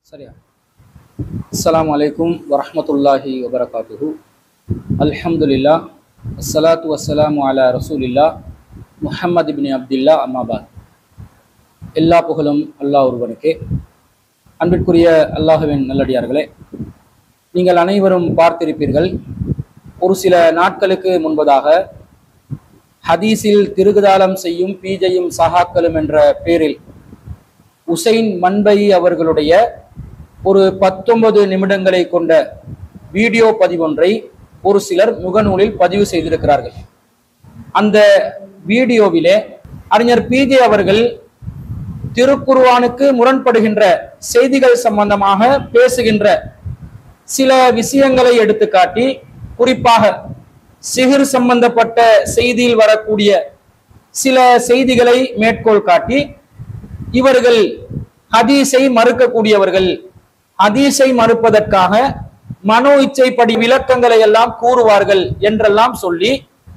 சரியா அஸ்ஸலாமு அலைக்கும் வரஹ்மத்துல்லாஹி வபரகாத்துஹு அல்ஹம்துலில்லா அஸ்ஸலாத்து வஸ்ஸலாமு அலா ரசூலில்லா முஹம்மது இப்னி அப்துல்லா அம்மாபாத் எல்லா புகழும் அல்லாஹ் ஒருவனுக்கே அன்பிற்குரிய அல்லாஹுவின் நல்லடியார்களே நீங்கள் அனைவரும் பார்த்திருப்பீர்கள் ஒரு சில நாட்களுக்கு முன்பதாக ஹதீஸில் திருகுதாலம் செய்யும் பீஜையும் சஹாக்களும் என்ற பேரில் உசைன் மன்பை அவர்களுடைய ஒரு பத்தொன்பது நிமிடங்களை கொண்ட வீடியோ பதிவொன்றை ஒரு சிலர் முகநூலில் பதிவு செய்திருக்கிறார்கள் அந்த வீடியோவிலே அறிஞர் பிஜே அவர்கள் திருக்குர்ஆனுக்கு முரண்படுகின்ற செய்திகள் சம்பந்தமாக பேசுகின்ற சில விஷயங்களை எடுத்துக்காட்டி குறிப்பாக சிகிர் சம்பந்தப்பட்ட செய்தியில் வரக்கூடிய சில செய்திகளை மேற்கோள் காட்டி இவர்கள் ஹதீஸை மறுக்கக்கூடியவர்கள் ஹதீஸை மறுப்பதற்காக மனோ இச்சைப்படி விளக்கங்களை எல்லாம் கூறுவார்கள் என்றெல்லாம் சொல்லி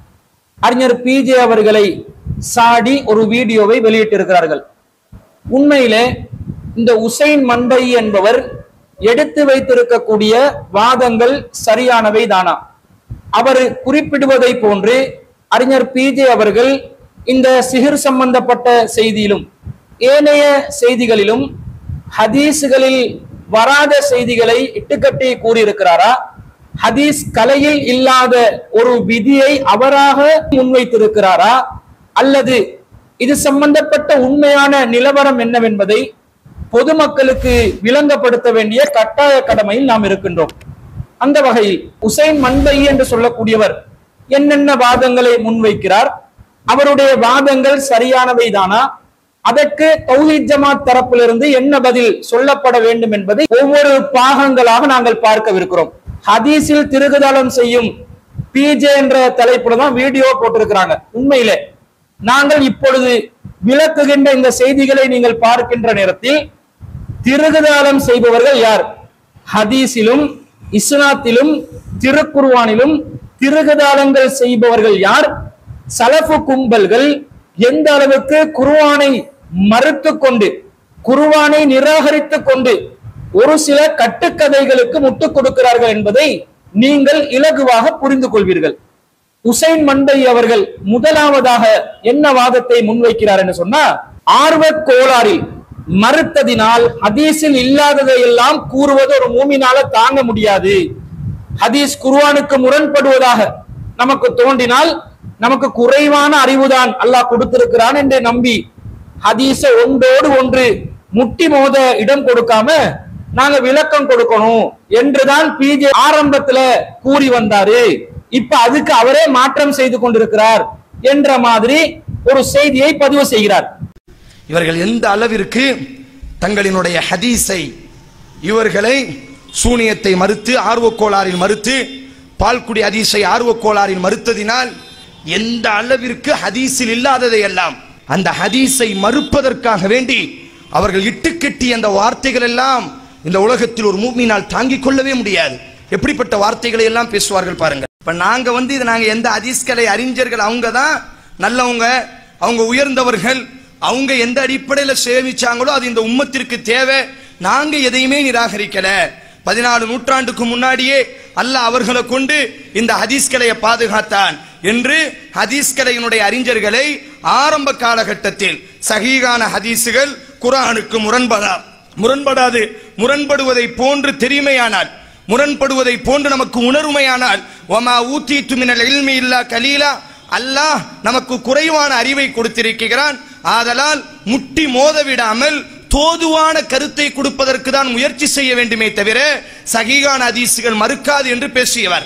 அறிஞர் பிஜே அவர்களை சாடி ஒரு வீடியோவை வெளியிட்டிருக்கிறார்கள் உண்மையிலே இந்த உசைன் மன்பை என்பவர் எடுத்து வைத்திருக்கக்கூடிய வாதங்கள் சரியானவை தானா அவர் குறிப்பிடுவதை போன்று அறிஞர் பிஜே அவர்கள் இந்த சிகிர் சம்பந்தப்பட்ட செய்தியிலும் ஏனைய செய்திகளிலும் ஹதீஸுகளில் வராத செய்திகளை இட்டுக்கட்டி கூறியிருக்கிறாரா ஹதீஸ் கலையில் இல்லாத ஒரு விதியை அவராக முன்வைத்திருக்கிறாரா அல்லது இது சம்பந்தப்பட்ட உண்மையான நிலவரம் என்னவென்பதை பொதுமக்களுக்கு விளங்கப்படுத்த வேண்டிய கட்டாய கடமையில் நாம் இருக்கின்றோம் அந்த வகையில் உசைன் மன்பை என்று சொல்லக்கூடியவர் என்னென்ன வாதங்களை முன்வைக்கிறார் அவருடைய வாதங்கள் சரியானவை தானா அதற்கு தௌஹீத் ஜமாத் தரப்பிலிருந்து என்ன பதில் சொல்லப்பட வேண்டும் என்பதை ஒவ்வொரு பாகங்களாக நாங்கள் பார்க்கவிருக்கிறோம் ஹதீஸில் திருகுதளம் செய்யும் பிஜே என்ற தலைப்புல தான் வீடியோ போட்டிருக்கிறாங்க உண்மையிலே நாங்கள் இப்பொழுது விளக்குகின்ற இந்த செய்திகளை நீங்கள் பார்க்கின்ற நேரத்தில் திருகுதாலம் செய்பவர்கள் யார் ஹதீஸிலும் இஸ்லாத்திலும் திருக்குர்வானிலும் திருகுதாலங்கள் செய்பவர்கள் யார் சலஃபு கும்பல்கள் எந்த அளவுக்கு குருவானை மறுத்து கொண்டு குருவானை நிராகரித்துக் கொண்டு ஒரு சில கட்டுக்கதைகளுக்கு முட்டுக் கொடுக்கிறார்கள் என்பதை நீங்கள் இலகுவாக புரிந்து கொள்வீர்கள் உசைன் மண்டை அவர்கள் முதலாவதாக என்ன வாதத்தை முன்வைக்கிறார் என்று சொன்னா ஆர்வ கோளாறில் மறுத்ததினால் ஹதீஸில் இல்லாததை எல்லாம் கூறுவது ஒரு மூமினால தாங்க முடியாது ஹதீஸ் குர்ஆனுக்கு முரண்படுவதாக நமக்கு தோன்றினால் நமக்கு குறைவான அறிவுதான் அல்லாஹ் கொடுத்திருக்கிறான் என்று நம்பி ஹதீஸ ஒன்றோடு ஒன்று முட்டி மோத இடம் கொடுக்காம நாங்க விளக்கம் கொடுக்கணும் என்றுதான் பிஜே ஆரம்பத்துல கூறி வந்தாரு இப்ப அதுக்கு அவரே மாற்றம் செய்து கொண்டிருக்கிறார் என்ற மாதிரி ஒரு செய்தியை பதிவு செய்கிறார் இவர்கள் எந்த அளவிற்கு தங்களினுடைய ஹதீஸை இவர்களை சூனியத்தை மறுத்து ஆர்வக்கோளாறில் மறுத்து பால்குடி ஹதீஸை ஆர்வக்கோளாறில் மறுத்ததினால் எந்த அளவிற்கு ஹதீஸில் இல்லாததை எல்லாம் அந்த ஹதீஸை மறுப்பதற்காக வேண்டி அவர்கள் இட்டுக்கட்டி அந்த வார்த்தைகள் எல்லாம் இந்த உலகத்தில் ஒரு மூமினால் தாங்கிக் கொள்ளவே முடியாது எப்படிப்பட்ட வார்த்தைகளை எல்லாம் பேசுவார்கள் பாருங்க இப்ப நாங்க வந்து இது நாங்க எந்த ஹதீஸ்கலை அறிஞர்கள் அவங்க தான் நல்லவங்க அவங்க உயர்ந்தவர்கள் அவங்க எந்த அடிப்படையில சேமிச்சாங்களோ அது இந்த உம்மத்திற்கு தேவை நாங்க எதையுமே நிராகரிக்கல பதினாலு நூற்றாண்டுக்கு முன்னாடியே அல்லாஹ் அவர்களை கொண்டு இந்த ஹதீஸ்கலையை பாதுகாத்தான் என்று ஹதீஸ்கலையினுடைய அறிஞர்களை ஆரம்ப காலகட்டத்தில் சஹீகான ஹதீஸுகள் குரானுக்கு முரண்படா முரண்படாது முரண்படுவதை போன்று தெரியுமையானால் முரண்படுவதை போன்று நமக்கு உணர்மையானால் ஒமா ஊத்தி துமினல் இல்மி இல்லா கலீலா அல்லாஹ் நமக்கு குறைவான அறிவை கொடுத்திருக்கிறான் ஆதலால் முட்டி மோத விடாமல் தோதுவான கருத்தை கொடுப்பதற்கு தான் முயற்சி செய்ய வேண்டுமே தவிர சகிகான ஹதீஸுகள் மறுக்காது என்று பேசியவர்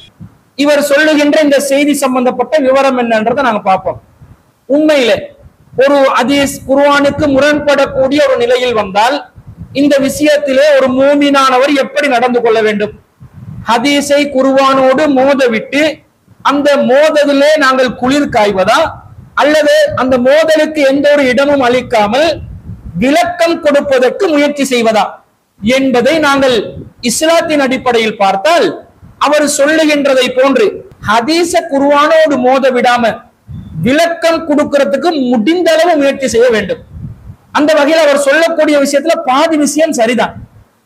இவர் சொல்லுகின்ற இந்த செய்தி சம்பந்தப்பட்ட விவரம் என்னன்றதை நாங்க பார்ப்போம் உண்மையில ஒரு ஹதீஸ் குர்ஆனுக்கு முரண்படக்கூடிய ஒரு நிலையில் வந்தால் இந்த விஷயத்திலே ஒரு மூமினானவர் எப்படி நடந்து கொள்ள வேண்டும் ஹதீஸை குர்ஆனோடு மோதவிட்டு அந்த மோதலிலே நாங்கள் குளிர் காய்வதா அல்லது அந்த மோதலுக்கு எந்த ஒரு இடமும் அளிக்காமல் விளக்கம் கொடுப்பதற்கு முயற்சி செய்வதா என்பதை நாங்கள் இஸ்லாத்தின் அடிப்படையில் பார்த்தால் அவர் சொல்லுகின்றதை போன்று ஹதீஸ குர்ஆனோடு மோத விடாம விளக்கம் கொடுக்கிறதுக்கு முடிந்த அளவு முயற்சி செய்ய வேண்டும் அந்த வகையில் அவர் சொல்லக்கூடிய விஷயத்துல பாதி விஷயம் சரிதான்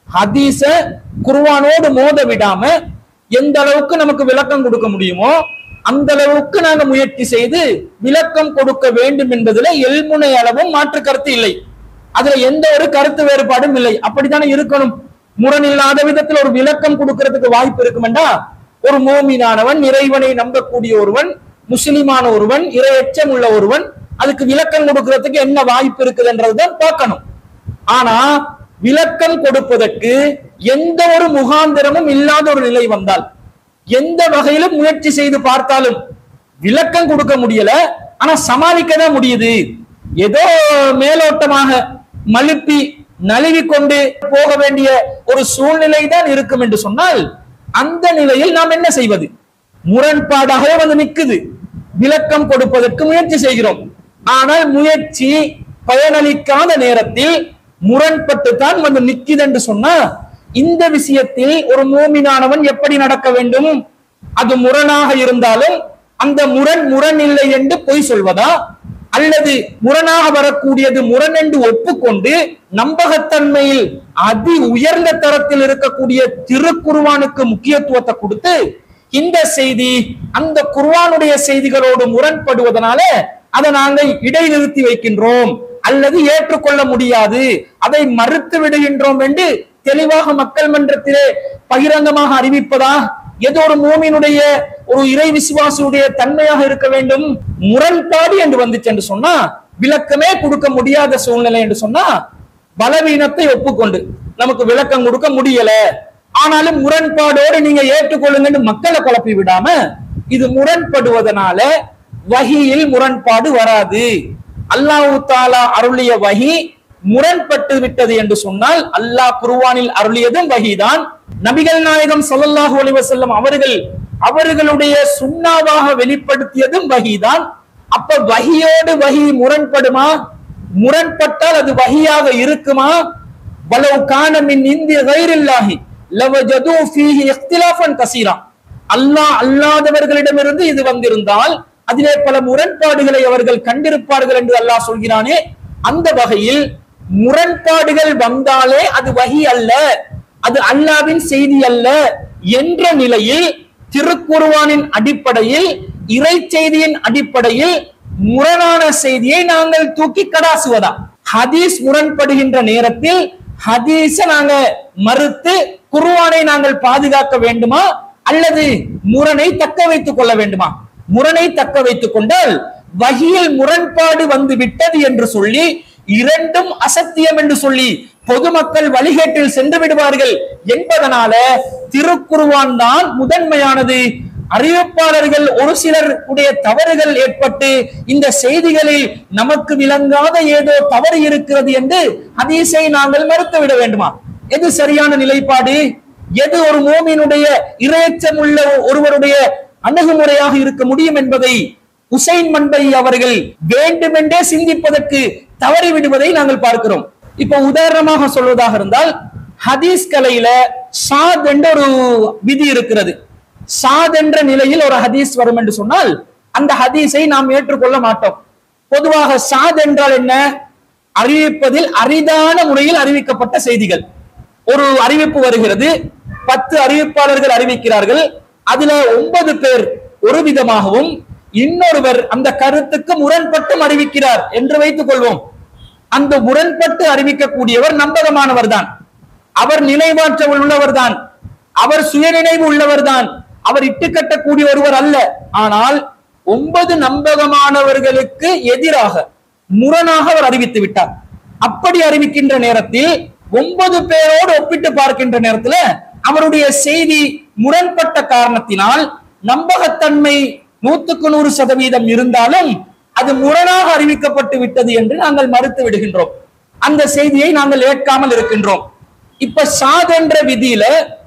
ஹதீஸ குர்ஆனோடு மோத விடாம எந்த அளவுக்கு நமக்கு விளக்கம் கொடுக்க முடியுமோ அந்த அளவுக்கு நாங்க முயற்சி செய்து விளக்கம் கொடுக்க வேண்டும் என்பதுல எல்முனை அளவும் மாற்று கருத்து இல்லை அதுல எந்த ஒரு கருத்து வேறுபாடும் இல்லை அப்படித்தானே இருக்கணும் முரணில்லாத விதத்தில் ஒரு விளக்கம் கொடுக்கறதுக்கு வாய்ப்பு இருக்குமெண்டா ஒரு மோமினானவன் இறைவனை நம்பக்கூடிய ஒருவன் முஸ்லிமான ஒருவன் இரையச்சம் உள்ள ஒருவன் அதுக்கு விளக்கம் கொடுக்கறதுக்கு என்ன வாய்ப்பு இருக்குதுன்றதுதான் பார்க்கணும் ஆனா விளக்கம் கொடுப்பதற்கு எந்த ஒரு முகாந்திரமும் இல்லாத ஒரு நிலை வந்தால் எந்த வகையிலும் முயற்சி செய்து பார்த்தாலும் விளக்கம் கொடுக்க முடியல ஆனா சமாளிக்க தான் முடியுது ஏதோ மேலோட்டமாக மழுப்பி நழுவி கொண்டு போக வேண்டிய ஒரு சூழ்நிலை தான் இருக்கும் என்று சொன்னால் அந்த நிலையில் நாம் என்ன செய்வது முரண்பாடாகவே வந்து நிக்குது விளக்கம் கொடுப்பதற்கு முயற்சி செய்கிறோம் ஆனால் முயற்சி பயனளிக்காத நேரத்தில் முரண்பட்டு தான் வந்து நிக்குது என்று சொன்னா இந்த விஷயத்தில் ஒரு மூமினானவன் எப்படி நடக்க வேண்டும் அது முரணாக இருந்தாலும் அந்த முரண் முரண் இல்லை என்று பொய் சொல்வதா அல்லது முரணாக வரக்கூடியது முரண் என்று ஒப்புக்கொண்டு நம்பகத்தன்மையில் அதி உயர்ந்த தரத்தில் இருக்கக்கூடிய திருக்குருவானுக்கு முக்கியத்துவத்தை கொடுத்து இந்த செய்தி அந்த குர்ஆனுடைய செய்திகளோடு முரண்படுவதனால அதை நாங்கள் இடைநிறுத்தி வைக்கின்றோம் அல்லது ஏற்றுக்கொள்ள முடியாது அதை மறுத்து விடுகின்றோம் என்று தெளிவாக மக்கள் மன்றத்திலே பகிரங்கமாக அறிவிப்பதா எது ஒரு மூமினுடைய ஒரு இறை விசுவாசியுடைய தன்மையாக இருக்க வேண்டும் முரண்பாடு என்று வந்துச்சு என்று சொன்னா விளக்கமே கொடுக்க முடியாத சூழ்நிலை என்று சொன்னா பலவீனத்தை ஒப்புக்கொண்டு நமக்கு விளக்கம் கொடுக்க முடியல ஆனாலும் முரண்பாடோடு நீங்க ஏற்றுக்கொள்ளுங்கன்னு மக்களை குழப்பி விடாம இது முரண்படுவதனால வகியில் முரண்பாடு வராது அல்லாஹு தாலா அருளிய வகி முரண்பட்டு விட்டது என்று சொன்னால் அல்லாஹ் குர்ஆனில் அருளியதும் வகிதான் நபிகள் நாயகம் ஸல்லல்லாஹு அலைஹி வஸல்லம் அவர்கள் அவர்களுடைய சுண்ணாவாக வெளிப்படுத்தியதும் வகிதான் அப்ப வகியோடு வகி முரண்படுமா முரண்பட்டால் அது வகியாக இருக்குமா வலவு கான மின் இந்தி கைரில்லாஹி லவஜது ஃபீஹி இக்திலாஃபன் கசீரா அல்லாஹ் அல்லாதவர்களிடமிருந்து இது வந்திருந்தால் அதிலே பல முரண்பாடுகளை அவர்கள் கண்டிருப்பார்கள் என்று அல்லாஹ் சொல்கிறானே அந்த வகையில் முரண்பாடுகள் வந்தாலே அது வகி அல்ல அது அல்லாவின் செய்தி அல்ல என்ற நிலையில் திருக்குர்ஆனின் அடிப்படையில் இறை செய்தியின் அடிப்படையில் முரணான செய்தியை நாங்கள் தூக்கி கடாசுவதா ஹதீஸ் முரண்படுகின்ற நேரத்தில் ஹதீஸ நாங்க மறுத்து குர்ஆனை நாங்கள் பாதுகாக்க வேண்டுமா அல்லது முரணை தக்க வைத்துக் கொள்ள வேண்டுமா முரணை தக்க வைத்துக் கொண்டால் வகியில் முரண்பாடு வந்து விட்டது என்று சொல்லி இரண்டும் அசத்தியம் என்று சொல்லி பொதுமக்கள் வழிகேட்டில் சென்று விடுவார்கள் என்பதனால திருக்குருவான் தான் முதன்மையானது அறிவிப்பாளர்கள் ஒரு சிலர் உடைய தவறுகள் ஏற்பட்டு இந்த செய்திகளில் நமக்கு விளங்காத ஏதோ தவறு இருக்கிறது என்று ஹதீஸை நாங்கள் மறுத்து விட வேண்டுமா எது சரியான நிலைப்பாடு எது ஒரு மோமினுடைய இரையச்சம் உள்ள ஒருவருடைய அணுகுமுறையாக இருக்க முடியும் என்பதை உசைன் மன்பை அவர்கள் வேண்டுமென்றே சிந்திப்பதற்கு தவறி விடுவதை நாங்கள் பார்க்கிறோம் இப்ப உதாரணமாக சொல்வதாக இருந்தால் ஹதீஸ் கலையில சாத் என்ற ஒரு விதி இருக்கிறது சாத் என்ற நிலையில் ஒரு ஹதீஸ் வரும் என்று சொன்னால் அந்த ஹதீஸை நாம் ஏற்றுக்கொள்ள மாட்டோம் பொதுவாக சாத் என்றால் என்ன அறிவிப்பதில் அரிதான முறையில் அறிவிக்கப்பட்ட செய்திகள் ஒரு அறிவிப்பு வருகிறது பத்து அறிவிப்பாளர்கள் அறிவிக்கிறார்கள் அதுல ஒன்பது பேர் ஒரு விதமாகவும் இன்னொருவர் அந்த கருத்துக்கு முரண்பட்டும் அறிவிக்கிறார் என்று வைத்துக் கொள்வோம் அந்த முரண்பட்டு அறிவிக்கக்கூடியவர் நம்பகமானவர் தான் அவர் நினைவாற்ற உள்ளவர் தான் அவர் சுயநினைவு உள்ளவர் தான் அவர் இட்டுக்கட்டக்கூடிய ஒருவர் அல்ல ஆனால் ஒன்பது நம்பகமானவர்களுக்கு எதிராக முரணாக அவர் அறிவித்து விட்டார் அப்படி அறிவிக்கின்ற நேரத்தில் ஒன்பது பேரோடு ஒப்பிட்டு பார்க்கின்ற நேரத்துல அவருடைய செய்தி முரண்பட்ட காரணத்தினால் நம்பகத்தன்மை நூத்துக்கு நூறு சதவீதம் இருந்தாலும் அது முரணாக அறிவிக்கப்பட்டு விட்டது என்று நாங்கள் மறுத்து விடுகின்றோம் அந்த செய்தியை நாங்கள் ஏற்காமல் இருக்கின்றோம் இப்ப சாத் என்ற விதியில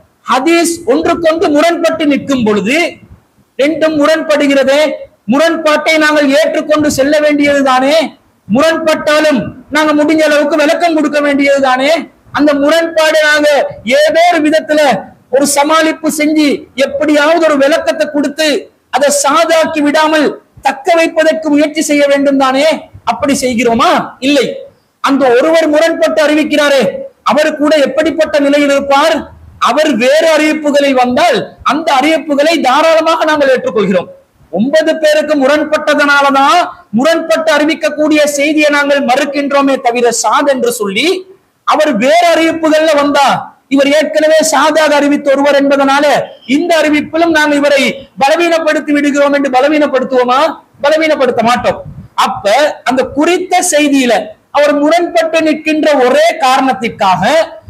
ஹதீஸ் ஒன்றுக்கொன்று முரண்பட்டு நிற்கும் பொழுது ரெண்டும் முரண்படுகிறதே முரண்பாட்டை நாங்கள் ஏற்றுக்கொண்டு செல்ல வேண்டியதுதானே முரண்பட்டாலும் நாங்க முடிஞ்ச அளவுக்கு விளக்கம் கொடுக்க வேண்டியதுதானே அந்த முரண்பாடு நாங்க ஏதோ ஒரு விதத்துல ஒரு சமாளிப்பு செஞ்சு எப்படியாவது ஒரு விளக்கத்தை கொடுத்து அதை சாதாக்கி விடாமல் தக்க வைப்பதற்கு முயற்சி செய்ய வேண்டும் தானே அப்படி செய்கிறோமா இல்லை அந்த ஒருவர் முரண்பட்டு அறிவிக்கிறாரே அவர் கூட எப்படிப்பட்ட நிலையில் இருப்பார் அவர் வேறு அறிவிப்புகளில் வந்தால் அந்த அறிவிப்புகளை தாராளமாக நாங்கள் ஏற்றுக்கொள்கிறோம் ஒன்பது பேருக்கு முரண்பட்டதனாலதான் முரண்பட்டு அறிவிக்கக்கூடிய செய்தியை நாங்கள் மறுக்கின்றோமே தவிர சாத் என்று சொல்லி அவர் வேறு அறிவிப்புகள்ல வந்தா இவர் ஏற்கனவே சாதாக அறிவித்த ஒருவர் என்பதனால இந்த அறிவிப்பிலும் நாங்கள் இவரை பலவீனப்படுத்தி விடுகிறோம் என்று பலவீனப்படுத்துவோமா பலவீனப்படுத்த மாட்டோம் அப்ப அந்த குறித்த செய்தியில அவர் முரண்பட்டு நிற்கின்ற ஒரே காரணத்திற்காக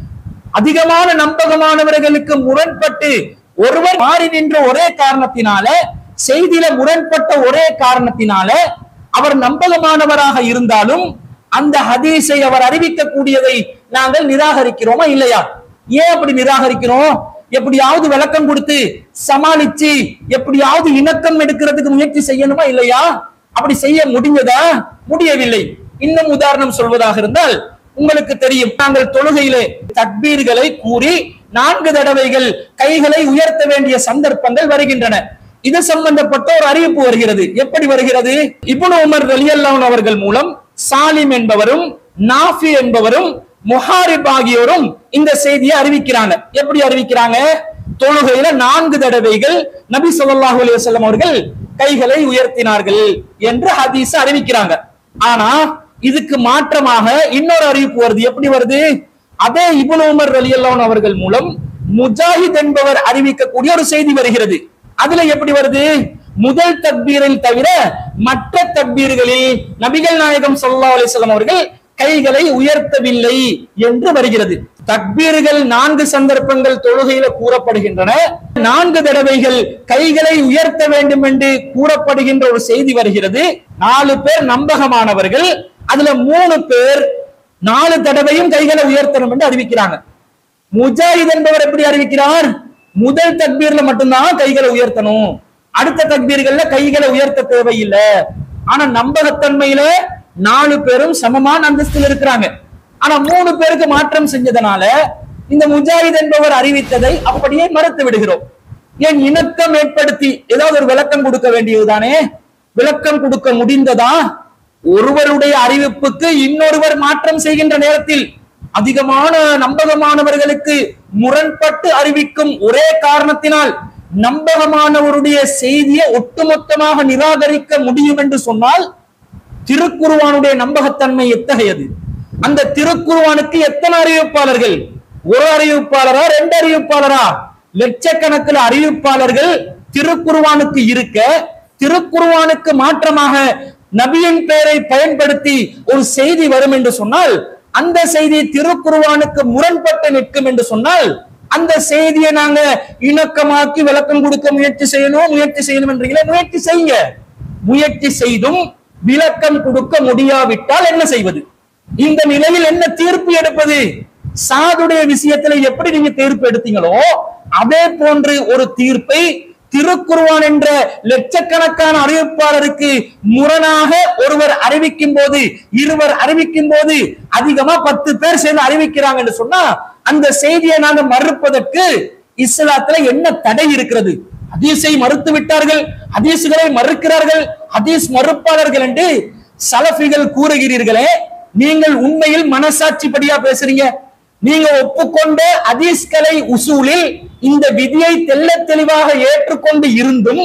அதிகமான நம்பகமானவர்களுக்கு முரண்பட்டு ஒருவர் மாறி நின்ற ஒரே காரணத்தினால செய்தியில முரண்பட்ட ஒரே காரணத்தினால அவர் நம்பகமானவராக இருந்தாலும் அந்த ஹதீஸை அவர் அறிவிக்கக்கூடியதை நாங்கள் நிராகரிக்கிறோமா இல்லையா ஏன் அப்படி நிராகரிக்கிறோம் எப்படியாவது விளக்கம் கொடுத்து சமாளிச்சு எப்படியாவது இணக்கம் எடுக்கிறதுக்கு முயற்சி செய்யணுமா இல்லையா அப்படி செய்ய முடிஞ்சதா முடியவில்லை இன்னும் உதாரணம் சொல்வதாக இருந்தால் உங்களுக்கு தெரியும் நாங்கள் தொழுகையிலே தக்பீர்களை கூறி நான்கு தடவைகள் கைகளை உயர்த்த வேண்டிய சந்தர்ப்பங்கள் வருகின்றன இது சம்பந்தப்பட்ட ஒரு அறிவிப்பு வருகிறது எப்படி வருகிறது இப்னு உமர் ரலியல்லாஹு அவர்கள் மூலம் சாலிம் என்பவரும் நாஃபி என்பவரும் முஹாரிப் ஆகியோரும் இந்த செய்தியை அறிவிக்கிறாங்க எப்படி அறிவிக்கிறாங்க தொழுகையில நான்கு தடவைகள் நபி ஸல்லல்லாஹு அலைஹி வஸல்லம் அவர்கள் கைகளை உயர்த்தினார்கள் என்று ஹதீஸ் அறிவிக்கிறாங்க ஆனா இதுக்கு மாற்றமாக இன்னொரு அறிவிப்பு வருது எப்படி வருது அதே இப்னு உமர் ரலியல்லாஹு அவர்கள் மூலம் முஜாஹித் என்பவர் அறிவிக்கக்கூடிய ஒரு செய்தி வருகிறது அதுல எப்படி வருது முதல் தக்பீரில் தவிர மற்ற தக்பீர்களில் நபிகள் நாயகம் ஸல்லல்லாஹு அலைஹி வஸல்லம் அவர்கள் கைகளை உயர்த்தவில்லை என்று வருகிறது தக்பீர்கள் நான்கு சந்தர்ப்பங்கள் தொழுகையில கூறப்படுகின்றன நான்கு தடவைகள் கைகளை உயர்த்த வேண்டும் என்று கூறப்படுகின்ற ஒரு செய்தி வருகிறது நாலு பேர் நம்பகமானவர்கள் அதுல மூணு பேர் நாலு தடவையும் கைகளை உயர்த்தணும் என்று அறிவிக்கிறாங்க முஜாஹித் என்பவர் எப்படி அறிவிக்கிறார் முதல் தக்பீர்ல மட்டும்தான் கைகளை உயர்த்தணும் அடுத்த தக்பீர்கள்ல கைகளை உயர்த்த தேவையில்லை ஆனா நம்பகத்தன்மையில நாலு பேரும் சமமான அந்தஸ்தில் இருக்கிறாங்க ஆனா மூணு பேருக்கு மாற்றம் செஞ்சதனால இந்த முஜாஹித் என்பவர் அறிவித்ததை அப்படியே மறுத்து விடுகிறோம் ஏன் இணக்கம் ஏற்படுத்தி ஏதாவது ஒரு விளக்கம் கொடுக்க வேண்டியதுதானே விளக்கம் கொடுக்க முடிந்ததா ஒருவருடைய அறிவிப்புக்கு இன்னொருவர் மாற்றம் செய்கின்ற நேரத்தில் அதிகமான நம்பகமானவர்களுக்கு முரண்பட்டு அறிவிக்கும் ஒரே காரணத்தினால் நம்பகமானவருடைய செய்தியை ஒட்டுமொத்தமாக நிராகரிக்க முடியும் என்று சொன்னால் திருக்குருவானுடைய நம்பகத்தன்மை எத்தகையது அந்த திருக்குருவானுக்கு எத்தனை அறிவிப்பாளர்கள் ஒரு அறிவிப்பாளரா ரெண்டு அறிவிப்பாளரா லட்சக்கணக்கில் அறிவிப்பாளர்கள் திருக்குருவானுக்கு இருக்க திருக்குருவானுக்கு மாற்றமாக நபியின் பெயரை பயன்படுத்தி ஒரு செய்தி வரும் என்று சொன்னால் அந்த செய்தி திருக்குருவானுக்கு முரண்பட்டு நிற்கும் என்று சொன்னால் அந்த செய்தியை நாங்க இணக்கமாக்கி விளக்கம் கொடுக்க முயற்சி செய்யணும் முயற்சி செய்யணும் என்றீங்களே முயற்சி செய்யுங்க முயற்சி செய்தும் விளக்கம் கொடுக்க முடியாவிட்டால் என்ன செய்வது இந்த நிலையில் என்ன தீர்ப்பு எடுப்பது சாதுடைய விஷயத்துல எப்படி நீங்க தீர்ப்பு எடுத்தீங்களோ அதே போன்று ஒரு தீர்ப்பை திருக்குருவான் என்ற லட்சக்கணக்கான அறிவிப்பாளருக்கு முரணாக ஒருவர் அறிவிக்கும் போது இருவர் அறிவிக்கும் போது அதிகமா பத்து பேர் சேர்ந்து அறிவிக்கிறாங்க என்று சொன்னா அந்த செய்தியை நாங்க மறுப்பதற்கு இஸ்லாத்துல என்ன தடை இருக்கிறது ஹதீஸை மறுத்து விட்டார்கள் ஹதீஸ்களை மறுக்கிறார்கள் ஹதீஸ் மறுப்பாளர்கள் என்று சலஃபிகள் கூறுகிறீர்களே நீங்கள் உண்மையில் மனசாட்சிப்படியா பேசுறீங்க நீங்க ஒப்புக்கொண்ட ஹதீஸ்களை உசூலில் இந்த விதியை தெள்ள தெளிவாக ஏற்றுக்கொண்டு இருந்தும்